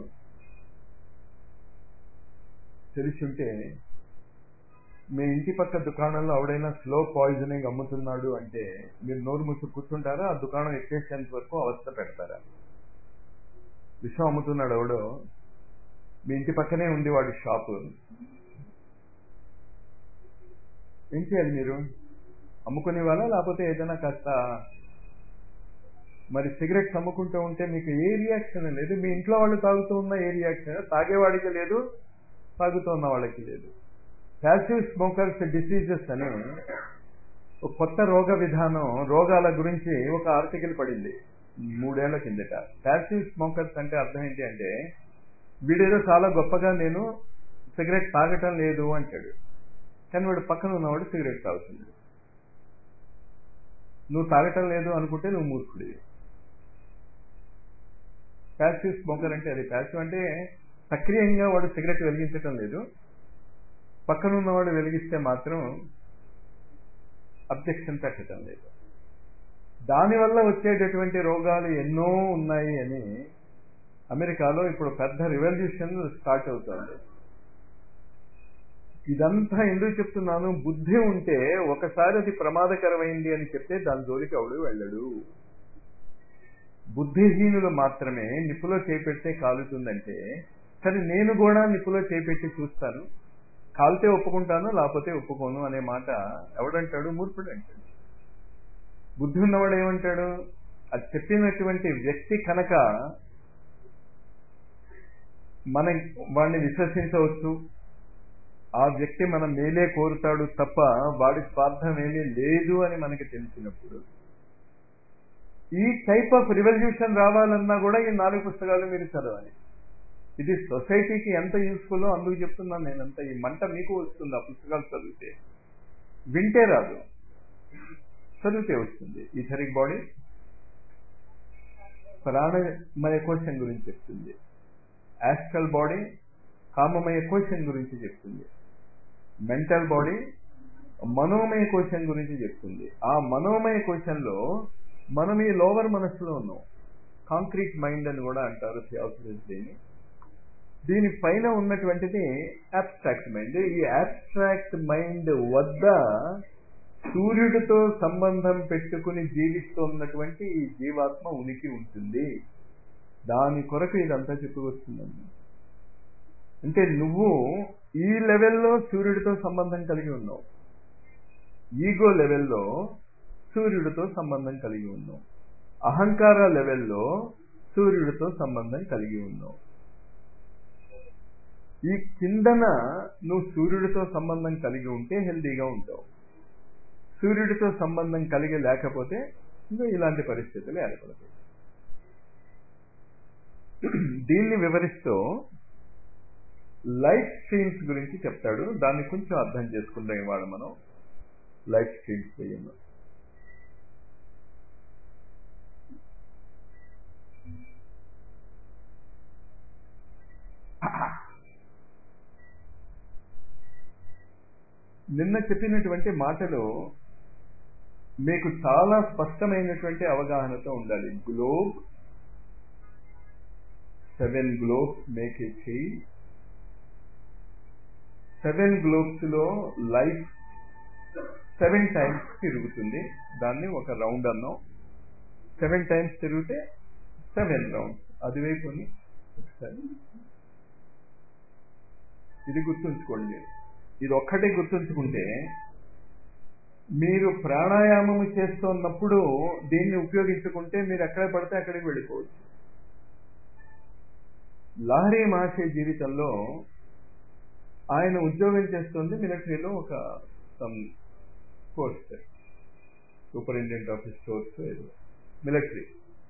A: తెలిసి ఉంటే మీ ఇంటి పక్క దుకాణంలో ఎవడైనా స్లో పాయిజనింగ్ అమ్ముతున్నాడు అంటే మీరు నోరు మూసి కూర్చుంటారా ఆ దుకాణం ఎక్కేసేంత వరకు అవస్థ పెడతారా విషం అమ్ముతున్నాడు ఎవడో మీ ఇంటి పక్కనే ఉంది వాడి షాపు ఏం చేయాలి మీరు అమ్ముకునే వాళ్ళ లేకపోతే ఏదైనా కాస్త మరి సిగరెట్స్ అమ్ముకుంటూ ఉంటే మీకు ఏ రియాక్షన్ లేదు మీ ఇంట్లో వాళ్ళు తాగుతూ ఉన్న ఏ రియాక్షన్ తాగేవాడికి లేదు తాగుతూ ఉన్న వాళ్ళకి లేదు ప్యాసివ్ స్మోకర్స్ డిసీజెస్ అని ఒక కొత్త రోగ విధానం రోగాల గురించి ఒక ఆర్టికల్ పడింది మూడేళ్ల కిందట ప్యాసివ్ స్మోకర్స్ అంటే అర్థం ఏంటి అంటే వీడేదో చాలా గొప్పగా నేను సిగరెట్ తాగటం లేదు అంటాడు కానీ వాడు పక్కన ఉన్నవాడు సిగరెట్ తాగుతుంది నువ్వు తాగటం లేదు అనుకుంటే నువ్వు మూర్ఖుడివి ప్యాసివ్ స్మోకర్ అంటే అది ప్యాసివ్ అంటే సక్రియంగా వాడు సిగరెట్ వెలిగించటం లేదు పక్కన ఉన్నవాడు వెలిగిస్తే మాత్రం అబ్జెక్షన్ పెట్టడం లేదు దానివల్ల వచ్చేటటువంటి రోగాలు ఎన్నో ఉన్నాయి అని అమెరికాలో ఇప్పుడు పెద్ద రివల్యూషన్ స్టార్ట్ అవుతుంది ఇదంతా ఎందుకు చెప్తున్నాను బుద్ధి ఉంటే ఒకసారి అది ప్రమాదకరమైంది అని చెప్తే దాని జోలికి అవడు వెళ్ళడు బుద్ధిహీనులు మాత్రమే నిప్పులో చేపెడితే కాలుతుందంటే సరే నేను కూడా నిప్పులో చేపెట్టి చూస్తాను కాలితే ఒప్పుకుంటాను లేకపోతే ఒప్పుకోను అనే మాట ఎవడంటాడు మూర్ఖుడు అంటాడు బుద్ధి ఉన్నవాడు ఏమంటాడు అది చెప్పినటువంటి వ్యక్తి కనుక మన వాడిని విశ్వసించవచ్చు ఆ వ్యక్తి మన మేలే కోరుతాడు తప్ప వాడి స్వార్థం ఏమీ లేదు అని మనకి తెలిసినప్పుడు ఈ టైప్ ఆఫ్ రివల్యూషన్ రావాలన్నా కూడా ఈ నాలుగు పుస్తకాలు మీరు చదవాలి ఇది సొసైటీకి ఎంత యూస్ఫుల్ అందుకు చెప్తున్నాను నేనంతా ఈ మంట మీకు వస్తుంది ఆ పుస్తకాలు చదివితే వింటే రాదు చదివితే వస్తుంది ఈథరిక్ బాడీ ప్రాణమయ కోశం గురించి చెప్తుంది యాస్ట్రల్ బాడీ కామమయ కోశం గురించి చెప్తుంది మెంటల్ బాడీ మనోమయ కోశం గురించి చెప్తుంది ఆ మనోమయ కోశంలో మనం ఈ లోవర్ మనస్సులో ఉన్నాం కాంక్రీట్ మైండ్ అని కూడా అంటారు థియాసఫీస్ దీన్ని దీని పైన ఉన్నటువంటిది అబ్స్ట్రాక్ట్ మైండ్ ఈ అబ్స్ట్రాక్ట్ మైండ్ వద్ద సూర్యుడితో సంబంధం పెట్టుకుని జీవిస్తున్నటువంటి ఈ జీవాత్మ ఉనికి ఉంటుంది దాని కొరకు ఇదంతా చెప్పుకొస్తుందండి అంటే నువ్వు ఈ లెవెల్లో సూర్యుడితో సంబంధం కలిగి ఉన్నావు ఈగో లెవెల్లో సూర్యుడితో సంబంధం కలిగి ఉన్నాం అహంకార లెవెల్లో సూర్యుడితో సంబంధం కలిగి ఉన్నాం ఈ కిందన నువ్వు సూర్యుడితో సంబంధం కలిగి ఉంటే హెల్దీగా ఉంటావు సూర్యుడితో సంబంధం కలిగి లేకపోతే ఇంకా ఇలాంటి పరిస్థితులు ఏర్పడతాయి దీన్ని వివరిస్తూ లైఫ్ స్ట్రీమ్స్ గురించి చెప్తాడు దాన్ని కొంచెం అర్థం చేసుకుందాం ఇవాళ మనం లైఫ్ స్ట్రీమ్స్ చేయండి నిన్న చెప్పినటువంటి మాటలు మీకు చాలా స్పష్టమైనటువంటి అవగాహనతో ఉండాలి globe seven globes make a chain seven globes లో లైఫ్ సెవెన్ టైమ్స్ తిరుగుతుంది దాన్ని ఒక రౌండ్ అన్నాం సెవెన్ టైమ్స్ తిరిగితే సెవెన్ రౌండ్స్ అది వైపుని ఒకసారి ఇది గుర్తుంచుకోండి ఇది ఒక్కటే గుర్తుంచుకుంటే మీరు ప్రాణాయామం చేస్తున్నప్పుడు దీన్ని ఉపయోగించుకుంటే మీరు ఎక్కడ పడితే అక్కడికి వెళ్ళిపోవచ్చు లహరి మహర్షి జీవితంలో ఆయన ఉద్యోగం చేస్తుంది మిలిటరీలో ఒక some course superintendent of stores ఏదో మిలిటరీ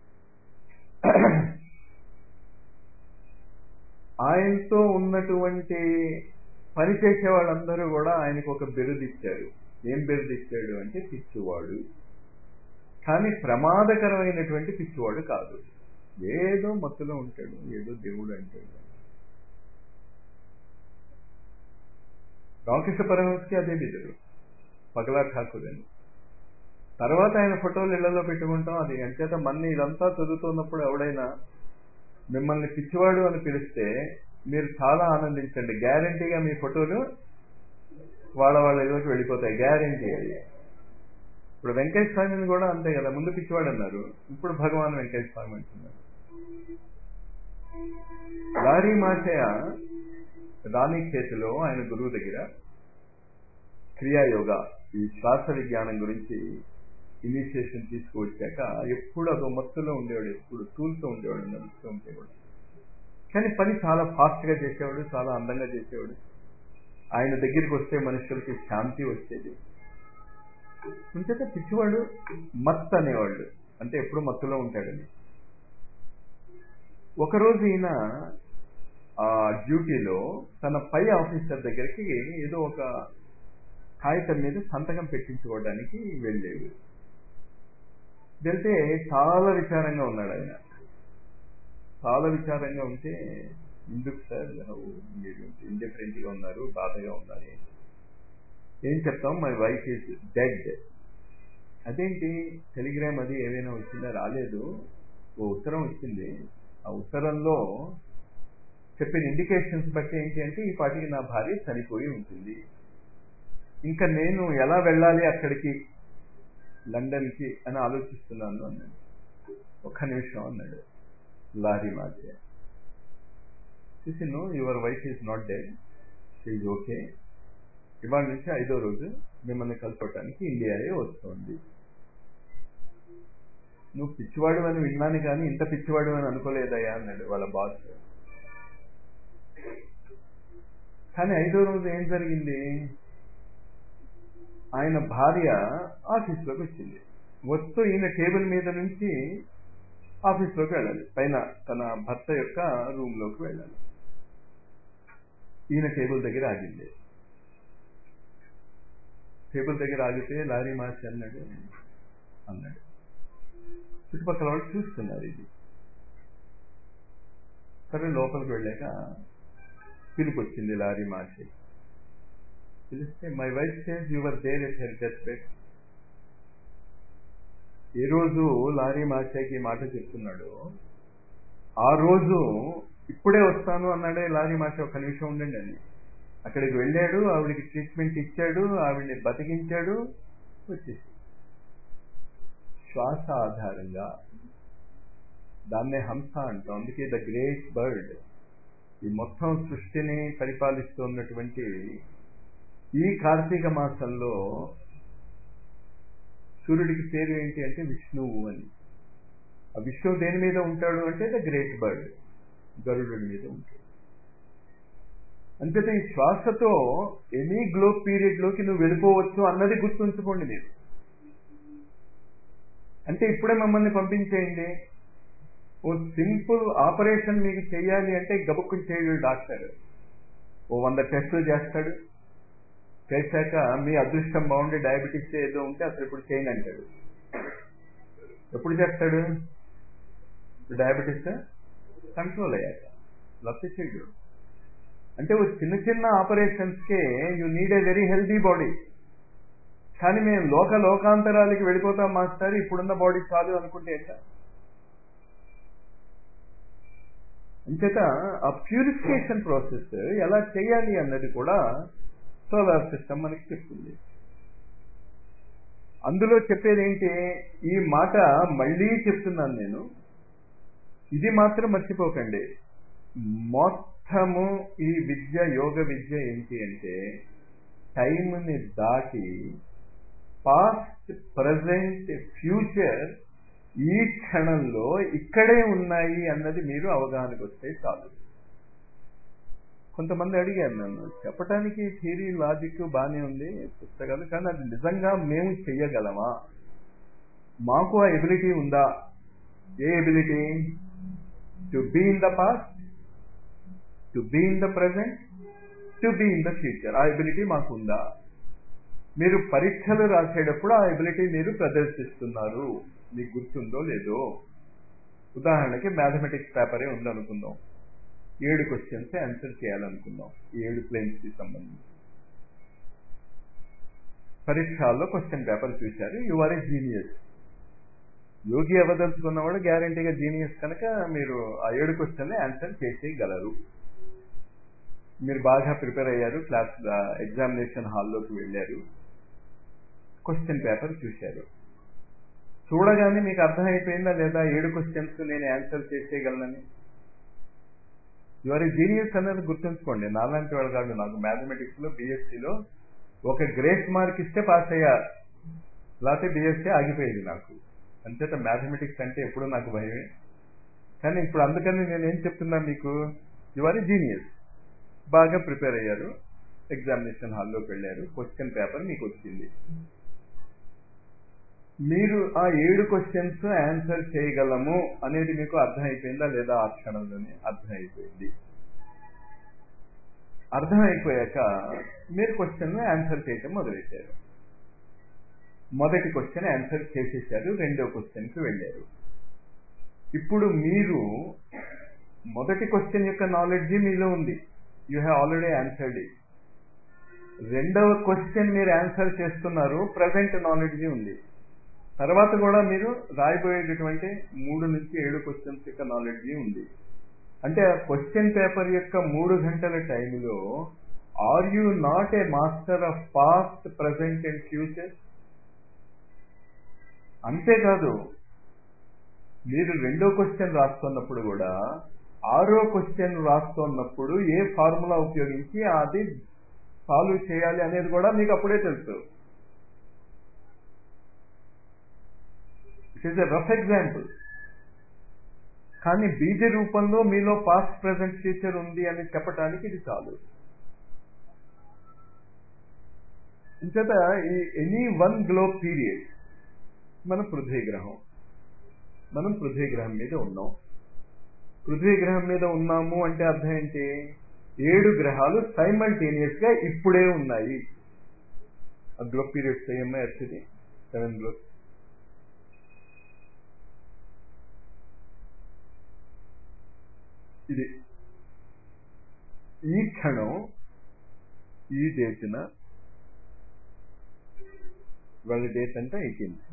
A: ఆయనతో ఉన్నటువంటి పని చేసే వాళ్ళందరూ కూడా ఆయనకు ఒక బిరుదు ఇచ్చారు ఏం బిరుదు ఇచ్చాడు అంటే పిచ్చివాడు కానీ ప్రమాదకరమైనటువంటి పిచ్చివాడు కాదు ఏదో మత్తులో ఉంటాడు ఏదో దేవుడు అంటాడు రామకృష్ణ పరమహంసకి అదే బిరుదు పగలా ఠాకూర్ అని తర్వాత ఆయన ఫోటోలు ఇళ్లలో పెట్టుకుంటాం అది ఎంచేత మన్ని ఇదంతా చదువుతున్నప్పుడు ఎవడైనా మిమ్మల్ని పిచ్చివాడు అని పిలిస్తే మీరు చాలా ఆనందించండి గ్యారంటీగా మీ ఫోటోలు వాళ్ళ వాళ్ళ ఇళ్ళకి వెళ్ళిపోతాయి గ్యారంటీ అది ఇప్పుడు వెంకటేశ్వర స్వామిని కూడా అంతే కదా ముందు పిచ్చివాడు అన్నారు ఇప్పుడు భగవాన్ వెంకటేశ్వర స్వామి అంటున్నారు లారీ మాచయ్య రాణి చేతిలో ఆయన గురువు దగ్గర క్రియాయోగ ఈ శ్వాస విజ్ఞానం గురించి ఇనిషియేషన్ తీసుకువచ్చాక ఎప్పుడు అదో మత్తులో ఉండేవాడు ఎప్పుడు టూల్తో ఉండేవాడు నడుస్తూ ఉండేవాడు కానీ పని చాలా ఫాస్ట్గా చేసేవాడు చాలా అందంగా చేసేవాడు ఆయన దగ్గరికి వస్తే మనుషులకి శాంతి వచ్చేది ఇంచేత పిచ్చివాడు మత్ అనేవాళ్ళు అంటే ఎప్పుడు మత్తులో ఉంటాడని ఒకరోజు ఈయన ఆ డ్యూటీలో తన పై ఆఫీసర్ దగ్గరికి ఏదో ఒక కాగితం మీద సంతకం పెట్టించుకోవడానికి వెళ్ళాడు వెళ్తే చాలా విచారంగా ఉన్నాడు ఆయన చాలా విచారంగా ఉంటే ఎందుకు సార్ మీరు ఇండిఫరెంట్ గా ఉన్నారు బాధగా ఉన్నారు ఏం చెప్తాం మై వైఫ్ ఈజ్ డెడ్ అదేంటి టెలిగ్రామ్ అది ఏమైనా వచ్చిందా రాలేదు ఓ ఉత్తరం వచ్చింది ఆ ఉత్తరంలో చెప్పిన ఇండికేషన్స్ బట్టి ఏంటి అంటే ఈ పాటికి నా భార్య చనిపోయి ఉంటుంది ఇంకా నేను ఎలా వెళ్ళాలి అక్కడికి లండన్కి అని ఆలోచిస్తున్నాను అన్నాడు ఒక్క నిమిషం అన్నాడు లారీ మాధ్య చూసి no your wife is not dead is okay ఇవాళ నుంచి ఐదో రోజు మిమ్మల్ని కలుపుకోవటానికి ఇండియాయే వస్తుంది నువ్వు పిచ్చివాడు అని విన్నాను కానీ ఇంత పిచ్చివాడు అని అనుకోలేదయ్యా అన్నాడు వాళ్ళ బాస్ కానీ ఐదో రోజు ఏం జరిగింది ఆయన భార్య ఆఫీస్లోకి వచ్చింది వస్తూ ఈయన టేబుల్ మీద నుంచి ఆఫీస్లోకి వెళ్ళాలి పైన తన భర్త యొక్క రూమ్లోకి వెళ్ళాలి ఈయన టేబుల్ దగ్గర ఆగింది టేబుల్ దగ్గర ఆగితే లారీ మార్చి అన్నాడు అన్నాడు చుట్టుపక్కల వాళ్ళు చూస్తున్నారు ఇది సరే లోపలికి వెళ్ళాక పిలుపు వచ్చింది లారీ మార్చి పిలిస్తే my wife says you're there at her death bed ఏ రోజు లారీ మార్చాకి మాట చెప్తున్నాడు ఆ రోజు ఇప్పుడే వస్తాను అన్నాడే లారీ మార్చ ఒక నిమిషం ఉండండి అని అక్కడికి వెళ్ళాడు ఆవిడికి ట్రీట్మెంట్ ఇచ్చాడు ఆవిడ్ని బతికించాడు వచ్చేసి శ్వాస ఆధారంగా దాన్నే హంస అంటాం అందుకే ద గ్రేట్ బర్డ్ ఈ మొత్తం సృష్టిని పరిపాలిస్తున్నటువంటి ఈ కార్తీక మాసంలో సూర్యుడికి పేరు ఏంటి అంటే విష్ణువు అని ఆ విష్ణువు దేని మీద ఉంటాడు అంటే ద గ్రేట్ బర్డ్ గరుడుడి మీద ఉంటాడు అంతేత ఈ శ్వాసతో ఎనీ గ్లో పీరియడ్ లోకి నువ్వు వెళ్ళిపోవచ్చు అన్నది గుర్తుంచుకోండి మీరు అంటే ఇప్పుడే మమ్మల్ని పంపించేయండి ఓ సింపుల్ ఆపరేషన్ మీకు చేయాలి అంటే గబుక్కుని చేయడు డాక్టర్ ఓ వంద టెస్టులు చేస్తాడు చేశాక మీ అదృష్టం బాగుండి డయాబెటీస్ ఏదో ఉంటే అసలు ఇప్పుడు చేయను అంటాడు ఎప్పుడు చేస్తాడు డయాబెటీస్ కంట్రోల్ అయ్యాక లేకపోతే చేయడు అంటే ఓ చిన్న చిన్న ఆపరేషన్స్కే you need a very healthy body కానీ మేము లోక లోకాంతరాలకి వెళ్ళిపోతాం మాస్టర్ ఇప్పుడున్న బాడీ చాలు అనుకుంటే ఎట్లా అంచేత ఆ ప్యూరిఫికేషన్ ప్రాసెస్ ఎలా చేయాలి అన్నది కూడా సోలార్ సిస్టమ్ మనకి చెప్తుంది అందులో చెప్పేది ఏంటి ఈ మాట మళ్ళీ చెప్తున్నాను నేను ఇది మాత్రం మర్చిపోకండి మొత్తము ఈ విద్య యోగ విద్య ఏంటి అంటే టైంని దాటి పాస్ట్ ప్రజెంట్ ఫ్యూచర్ ఈ క్షణంలో ఇక్కడే ఉన్నాయి అన్నది మీరు అవగాహనకు వస్తే చాలు కొంతమంది అడిగారు నన్ను చెప్పడానికి థియరీ లాజిక్ బాగానే ఉంది పుస్తకాలు కానీ అది నిజంగా మేము చెయ్యగలమా మాకు ఆ ఎబిలిటీ ఉందా a ability to be in the past to be in the present to be in the future ఆ ఎబిలిటీ మాకు ఉందా మీరు పరీక్షలు రాసేటప్పుడు ఆ ఎబిలిటీ మీరు ప్రదర్శిస్తున్నారు మీకు గుర్తుందో లేదో ఉదాహరణకి మ్యాథమెటిక్స్ పేపరే ఉందనుకుందాం ఏడు క్వశ్చన్స్ ఆన్సర్ చేయాలనుకుందాం ఈ ఏడు ప్లేన్స్ కి సంబంధించి పరీక్షల్లో క్వశ్చన్ పేపర్ చూశారు యు ఆర్ ఏ జీనియస్ యోగి అవ్వదలుచుకున్నవాడు గ్యారంటీగా జీనియస్ కనుక మీరు ఆ ఏడు క్వశ్చన్ ఆన్సర్ చేసేయగలరు మీరు బాగా ప్రిపేర్ అయ్యారు క్లాస్ ఎగ్జామినేషన్ హాల్లోకి వెళ్ళారు క్వశ్చన్ పేపర్ చూశారు చూడగానే మీకు అర్థమైపోయిందా లేదా ఏడు క్వశ్చన్స్ నేను ఆన్సర్ చేసేయగలనని యువర్ జీనియస్ అన్నది గుర్తుంచుకోండి నాలాంటి వాళ్ళు కాదు నాకు మ్యాథమెటిక్స్ లో బీఎస్సీలో ఒక గ్రేస్ మార్క్ ఇస్తే పాస్ అయ్యా లేకపోతే బీఎస్సీ ఆగిపోయేది నాకు అంచేత మ్యాథమెటిక్స్ అంటే ఎప్పుడు నాకు భయమే కానీ ఇప్పుడు అందుకని నేను ఏం చెప్తున్నా మీకు యువర్ జీనియస్ బాగా ప్రిపేర్ అయ్యారు ఎగ్జామినేషన్ హాల్లోకి వెళ్ళారు క్వశ్చన్ పేపర్ మీకు వచ్చింది మీరు ఆ ఏడు క్వశ్చన్స్ ఆన్సర్ చేయగలము అనేది మీకు అర్థమైపోయిందా లేదా ఆ క్షణంలోనే అర్థమైపోయింది అర్థమైపోయాక మీరు క్వశ్చన్ ఆన్సర్ చేయటం మొదలెట్టారు మొదటి క్వశ్చన్ ఆన్సర్ చేసేసారు రెండో క్వశ్చన్కి వెళ్ళారు ఇప్పుడు మీరు మొదటి క్వశ్చన్ యొక్క నాలెడ్జ్ మీలో ఉంది you have already answered it రెండవ క్వశ్చన్ మీరు ఆన్సర్ చేస్తున్నారు ప్రజెంట్ నాలెడ్జ్ ఉంది తర్వాత కూడా మీరు రాయబోయేటటువంటి మూడు నుంచి ఏడు క్వశ్చన్స్ యొక్క నాలెడ్జ్ ఉంది అంటే ఆ క్వశ్చన్ పేపర్ యొక్క మూడు గంటల టైంలో are you not a master of past present and future అంతేకాదు మీరు రెండో క్వశ్చన్ రాస్తున్నప్పుడు కూడా ఆరో క్వశ్చన్ రాస్తున్నప్పుడు ఏ ఫార్ములా ఉపయోగించి అది సాల్వ్ చేయాలి అనేది కూడా మీకు అప్పుడే తెలుసు it is a rough example కానీ బీజ రూపంలో మీలో పాస్ట్ ప్రజెంట్ ఫ్యూచర్ ఉంది అని చెప్పడానికి ఇది చాలు ఇంచేత ఈ ఎనీ వన్ గ్లో పీరియడ్ మన పృథ్వీ గ్రహం మనం పృథ్వీ గ్రహం మీద ఉన్నాం పృథ్వీ గ్రహం మీద ఉన్నాము అంటే అర్థం ఏంటి ఏడు గ్రహాలు సైమల్టేనియస్ గా ఇప్పుడే ఉన్నాయి ఆ గ్లో పీరియడ్స్ ఏమై వచ్చింది సెవెన్ గ్లో ఇది ఈ క్షణం ఈ డేట్న వాళ్ళ డేట్ అంటే ఎయిటీన్త్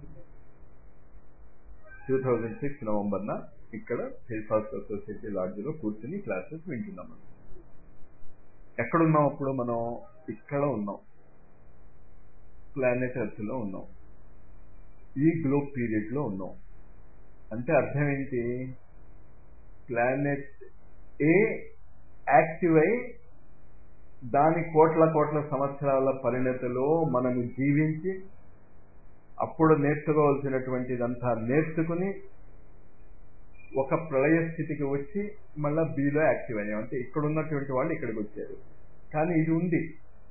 A: టూ థౌజండ్ సిక్స్ నవంబర్న ఇక్కడ ఫేస్ఫాస్ట్ సొసైటీ లాడ్జ్లో కూర్చుని క్లాసెస్ వింటున్నాం మనం ఎక్కడున్నాం అప్పుడు మనం ఇక్కడ ఉన్నాం ప్లానెట్ ఎర్త్లో ఉన్నాం ఈ గ్లోబ్ పీరియడ్లో ఉన్నాం అంటే అర్థం ఏంటి ప్లానెట్ ఏ యాక్టివ్ అయి దాని కోట్ల కోట్ల సంవత్సరాల పరిణతిలో మనము జీవించి అప్పుడు నేర్చుకోవాల్సినటువంటిదంతా నేర్చుకుని ఒక ప్రళయ స్థితికి వచ్చి మళ్ళా బీలో యాక్టివ్ అయ్యాం అంటే ఇక్కడ ఉన్నటువంటి వాళ్ళు ఇక్కడికి వచ్చారు కానీ ఇది ఉంది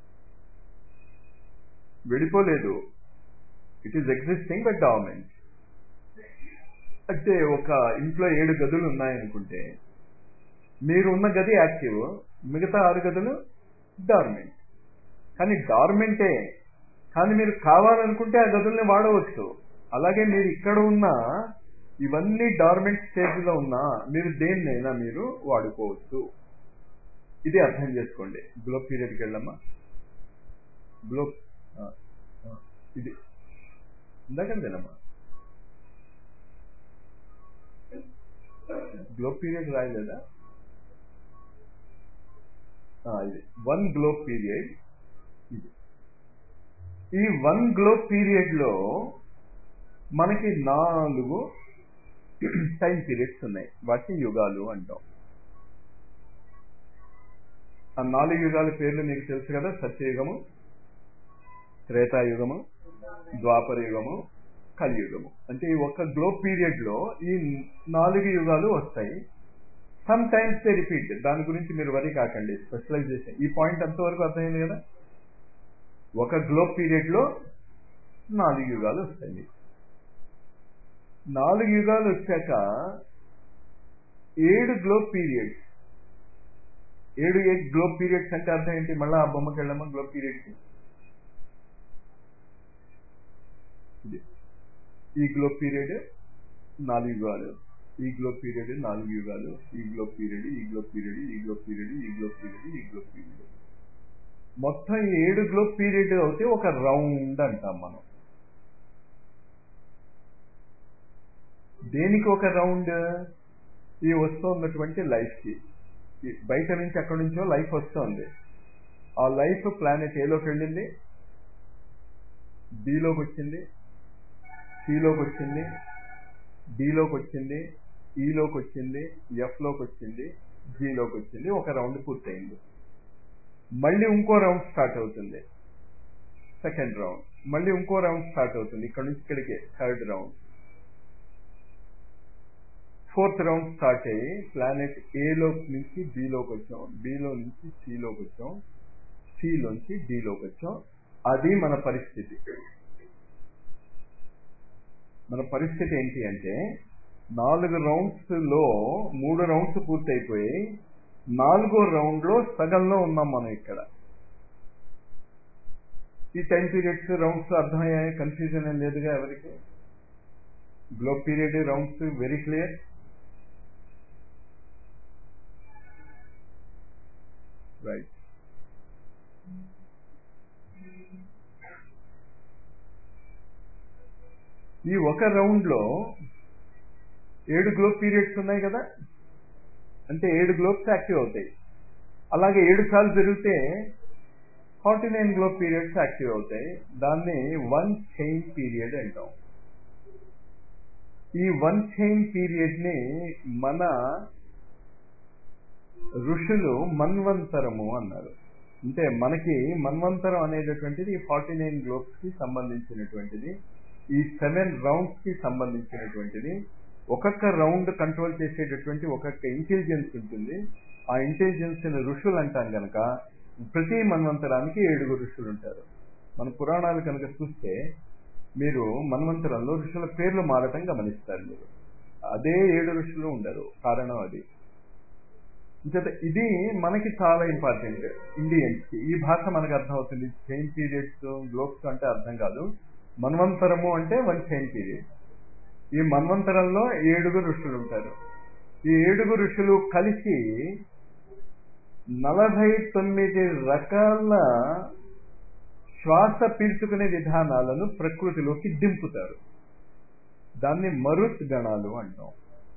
A: వెళ్ళిపోలేదు it is existing but dormant అంటే ఒక ఇంట్లో ఏడు గదులు ఉన్నాయనుకుంటే మీరు ఉన్న గది యాక్టివ్ మిగతా ఆరు గదులు డార్మెంట్ కానీ డార్మెంటే కానీ మీరు కావాలనుకుంటే ఆ గదుల్ని వాడవచ్చు అలాగే మీరు ఇక్కడ ఉన్న ఇవన్నీ డార్మెంట్ స్టేజ్లో ఉన్నా మీరు దేన్నైనా మీరు వాడుకోవచ్చు ఇది అర్థం చేసుకోండి గ్లో పీరియడ్కి వెళ్ళమ్మా గ్లో ఇది ఇందాకంతేనమ్మా గ్లో పీరియడ్ రాయలేదా ఇది వన్ గ్లో పీరియడ్ ఇది ఈ వన్ గ్లో పీరియడ్ లో మనకి నాలుగు టైం పీరియడ్స్ ఉన్నాయి వాటిని యుగాలు అంటాం ఆ నాలుగు యుగాల పేర్లు మీకు తెలుసు కదా సత్యయుగము త్రేతాయుగము ద్వాపర యుగము కలియుగము అంటే ఈ ఒక్క గ్లో పీరియడ్ లో ఈ నాలుగు యుగాలు వస్తాయి సమ్ టైమ్స్ దే రిపీట్ దాని గురించి మీరు వరి కాకండి స్పెషలైజేషన్ ఈ పాయింట్ అంతవరకు అర్థమైంది కదా ఒక గ్లో పీరియడ్ లో నాలుగు యుగాలు వస్తాయి నాలుగు యుగాలు వచ్చాక ఏడు గ్లో పీరియడ్స్ ఏడు ఎయిట్ గ్లో పీరియడ్స్ అంటే అర్థం ఏంటి మళ్ళీ ఆ బొమ్మకి వెళ్ళామా గ్లో పీరియడ్స్ ఇది ఈ గ్లో పీరియడ్ నాలుగు యుగాలు ఈ గ్లో పీరియడ్ నాలుగు యుగాలు ఈ గ్లో పీరియడ్ ఈ గ్లో పీరియడ్ ఈ గ్లో పీరియడ్ ఈ గ్లో పీరియడ్ ఈ గ్లో పీరియడ్ మొత్తం ఏడు గ్లో పీరియడ్ అయితే ఒక రౌండ్ అంటాం మనం దేనికి ఒక రౌండ్ ఈ వస్తున్నటువంటి లైఫ్కి బయట నుంచి అక్కడి నుంచో లైఫ్ వస్తుంది ఆ లైఫ్ ప్లానెట్ ఏలోకి వెళ్ళింది బిలోకి వచ్చింది సిలోకి వచ్చింది డిలోకి వచ్చింది ఈలోకి వచ్చింది ఎఫ్లోకి వచ్చింది జీలోకి వచ్చింది ఒక రౌండ్ పూర్తయింది మళ్ళీ ఇంకో రౌండ్ స్టార్ట్ అవుతుంది సెకండ్ రౌండ్ మళ్ళీ ఇంకో రౌండ్ స్టార్ట్ అవుతుంది ఇక్కడ నుంచి ఇక్కడికి third round fourth round start అయ్యి ప్లానెట్ ఏలో నుంచి బిలోకి వచ్చాం బిలో నుంచి సిలోకి వచ్చాం సిలోంచి డిలోకి వచ్చాం అది మన పరిస్థితి మన పరిస్థితి ఏంటి అంటే నాలుగు రౌండ్స్ లో మూడు రౌండ్స్ పూర్తయిపోయి నాలుగో రౌండ్ లో సగంలో ఉన్నాం మనం ఇక్కడ ఈ టైం పీరియడ్స్ రౌండ్స్ అర్థమయ్యాయి కన్ఫ్యూజన్ ఏం లేదుగా ఎవరికి glow period rounds very clear right ఈ ఒక రౌండ్ లో ఏడు గ్లోబ్ పీరియడ్స్ ఉన్నాయి కదా అంటే ఏడు గ్లోబ్స్ యాక్టివ్ అవుతాయి అలాగే ఏడు సార్లు జరిగితే forty nine globe periods active అవుతాయి దాన్ని వన్ చైన్ పీరియడ్ అంటాం ఈ వన్ చైన్ పీరియడ్ ని మన ఋషులు మన్వంతరము అన్నారు అంటే మనకి మన్వంతరం అనేటటువంటిది ఈ ఫార్టీ నైన్ గ్లోబ్స్ కి సంబంధించినటువంటిది ఈ సెవెన్ రౌండ్స్ కి సంబంధించినటువంటిది ఒక్కొక్క రౌండ్ కంట్రోల్ చేసేటటువంటి ఒక్కొక్క ఇంటెలిజెన్స్ ఉంటుంది ఆ ఇంటెలిజెన్స్ ఋషులు అంటాం కనుక ప్రతి మన్వంతరానికి ఏడుగురు ఋషులు ఉంటారు మన పురాణాలు కనుక చూస్తే మీరు మన్వంతరంలో ఋషుల పేర్లు మారటం గమనిస్తారు మీరు అదే ఏడు ఋషులు ఉండరు కారణం అది ఇది మనకి చాలా ఇంపార్టెంట్ ఇండియన్స్ కి ఈ భాష మనకు అర్థమవుతుంది చైన్ పీరియడ్స్ గ్లోబ్స్ అంటే అర్థం కాదు మన్వంతరము అంటే వన్ చైన్ పీరియడ్ ఈ మన్వంతరంలో ఏడుగురు ఋషులు ఉంటారు ఈ ఏడుగురు ఋషులు కలిసి నలభై తొమ్మిది రకాల శ్వాస పీల్చుకునే విధానాలను ప్రకృతిలోకి దింపుతారు దాన్ని మరుత్ గణాలు అంటాం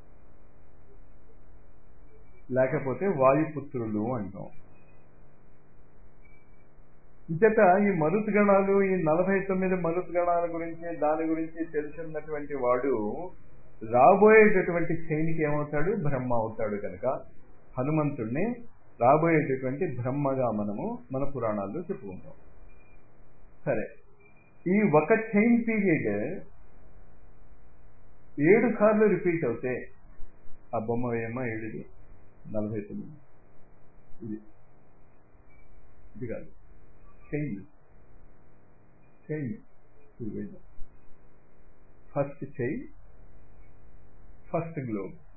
A: లేకపోతే వాయుపుత్రులు అంటాం ఇంచేత ఈ మరుత్ గణాలు ఈ నలభై తొమ్మిది మరుత్ గణాల గురించి దాని గురించి తెలిసినటువంటి వాడు రాబోయేటటువంటి శైనికి ఏమవుతాడు బ్రహ్మ అవుతాడు కనుక హనుమంతుణ్ణి రాబోయేటటువంటి బ్రహ్మగా మనము మన పురాణాల్లో చెప్పుకుంటాం సరే ఈ ఒక చైన్ పీరియడ్ ఏడు సార్లు రిపీట్ అవుతే ఆ బొమ్మ వేయమ్మా ఏడుది నలభై తొమ్మిది ఇది ఇది కాదు చైన్ చైన్ ఇది ఫస్ట్ చైన్ ఫస్ట్ గ్లోబ్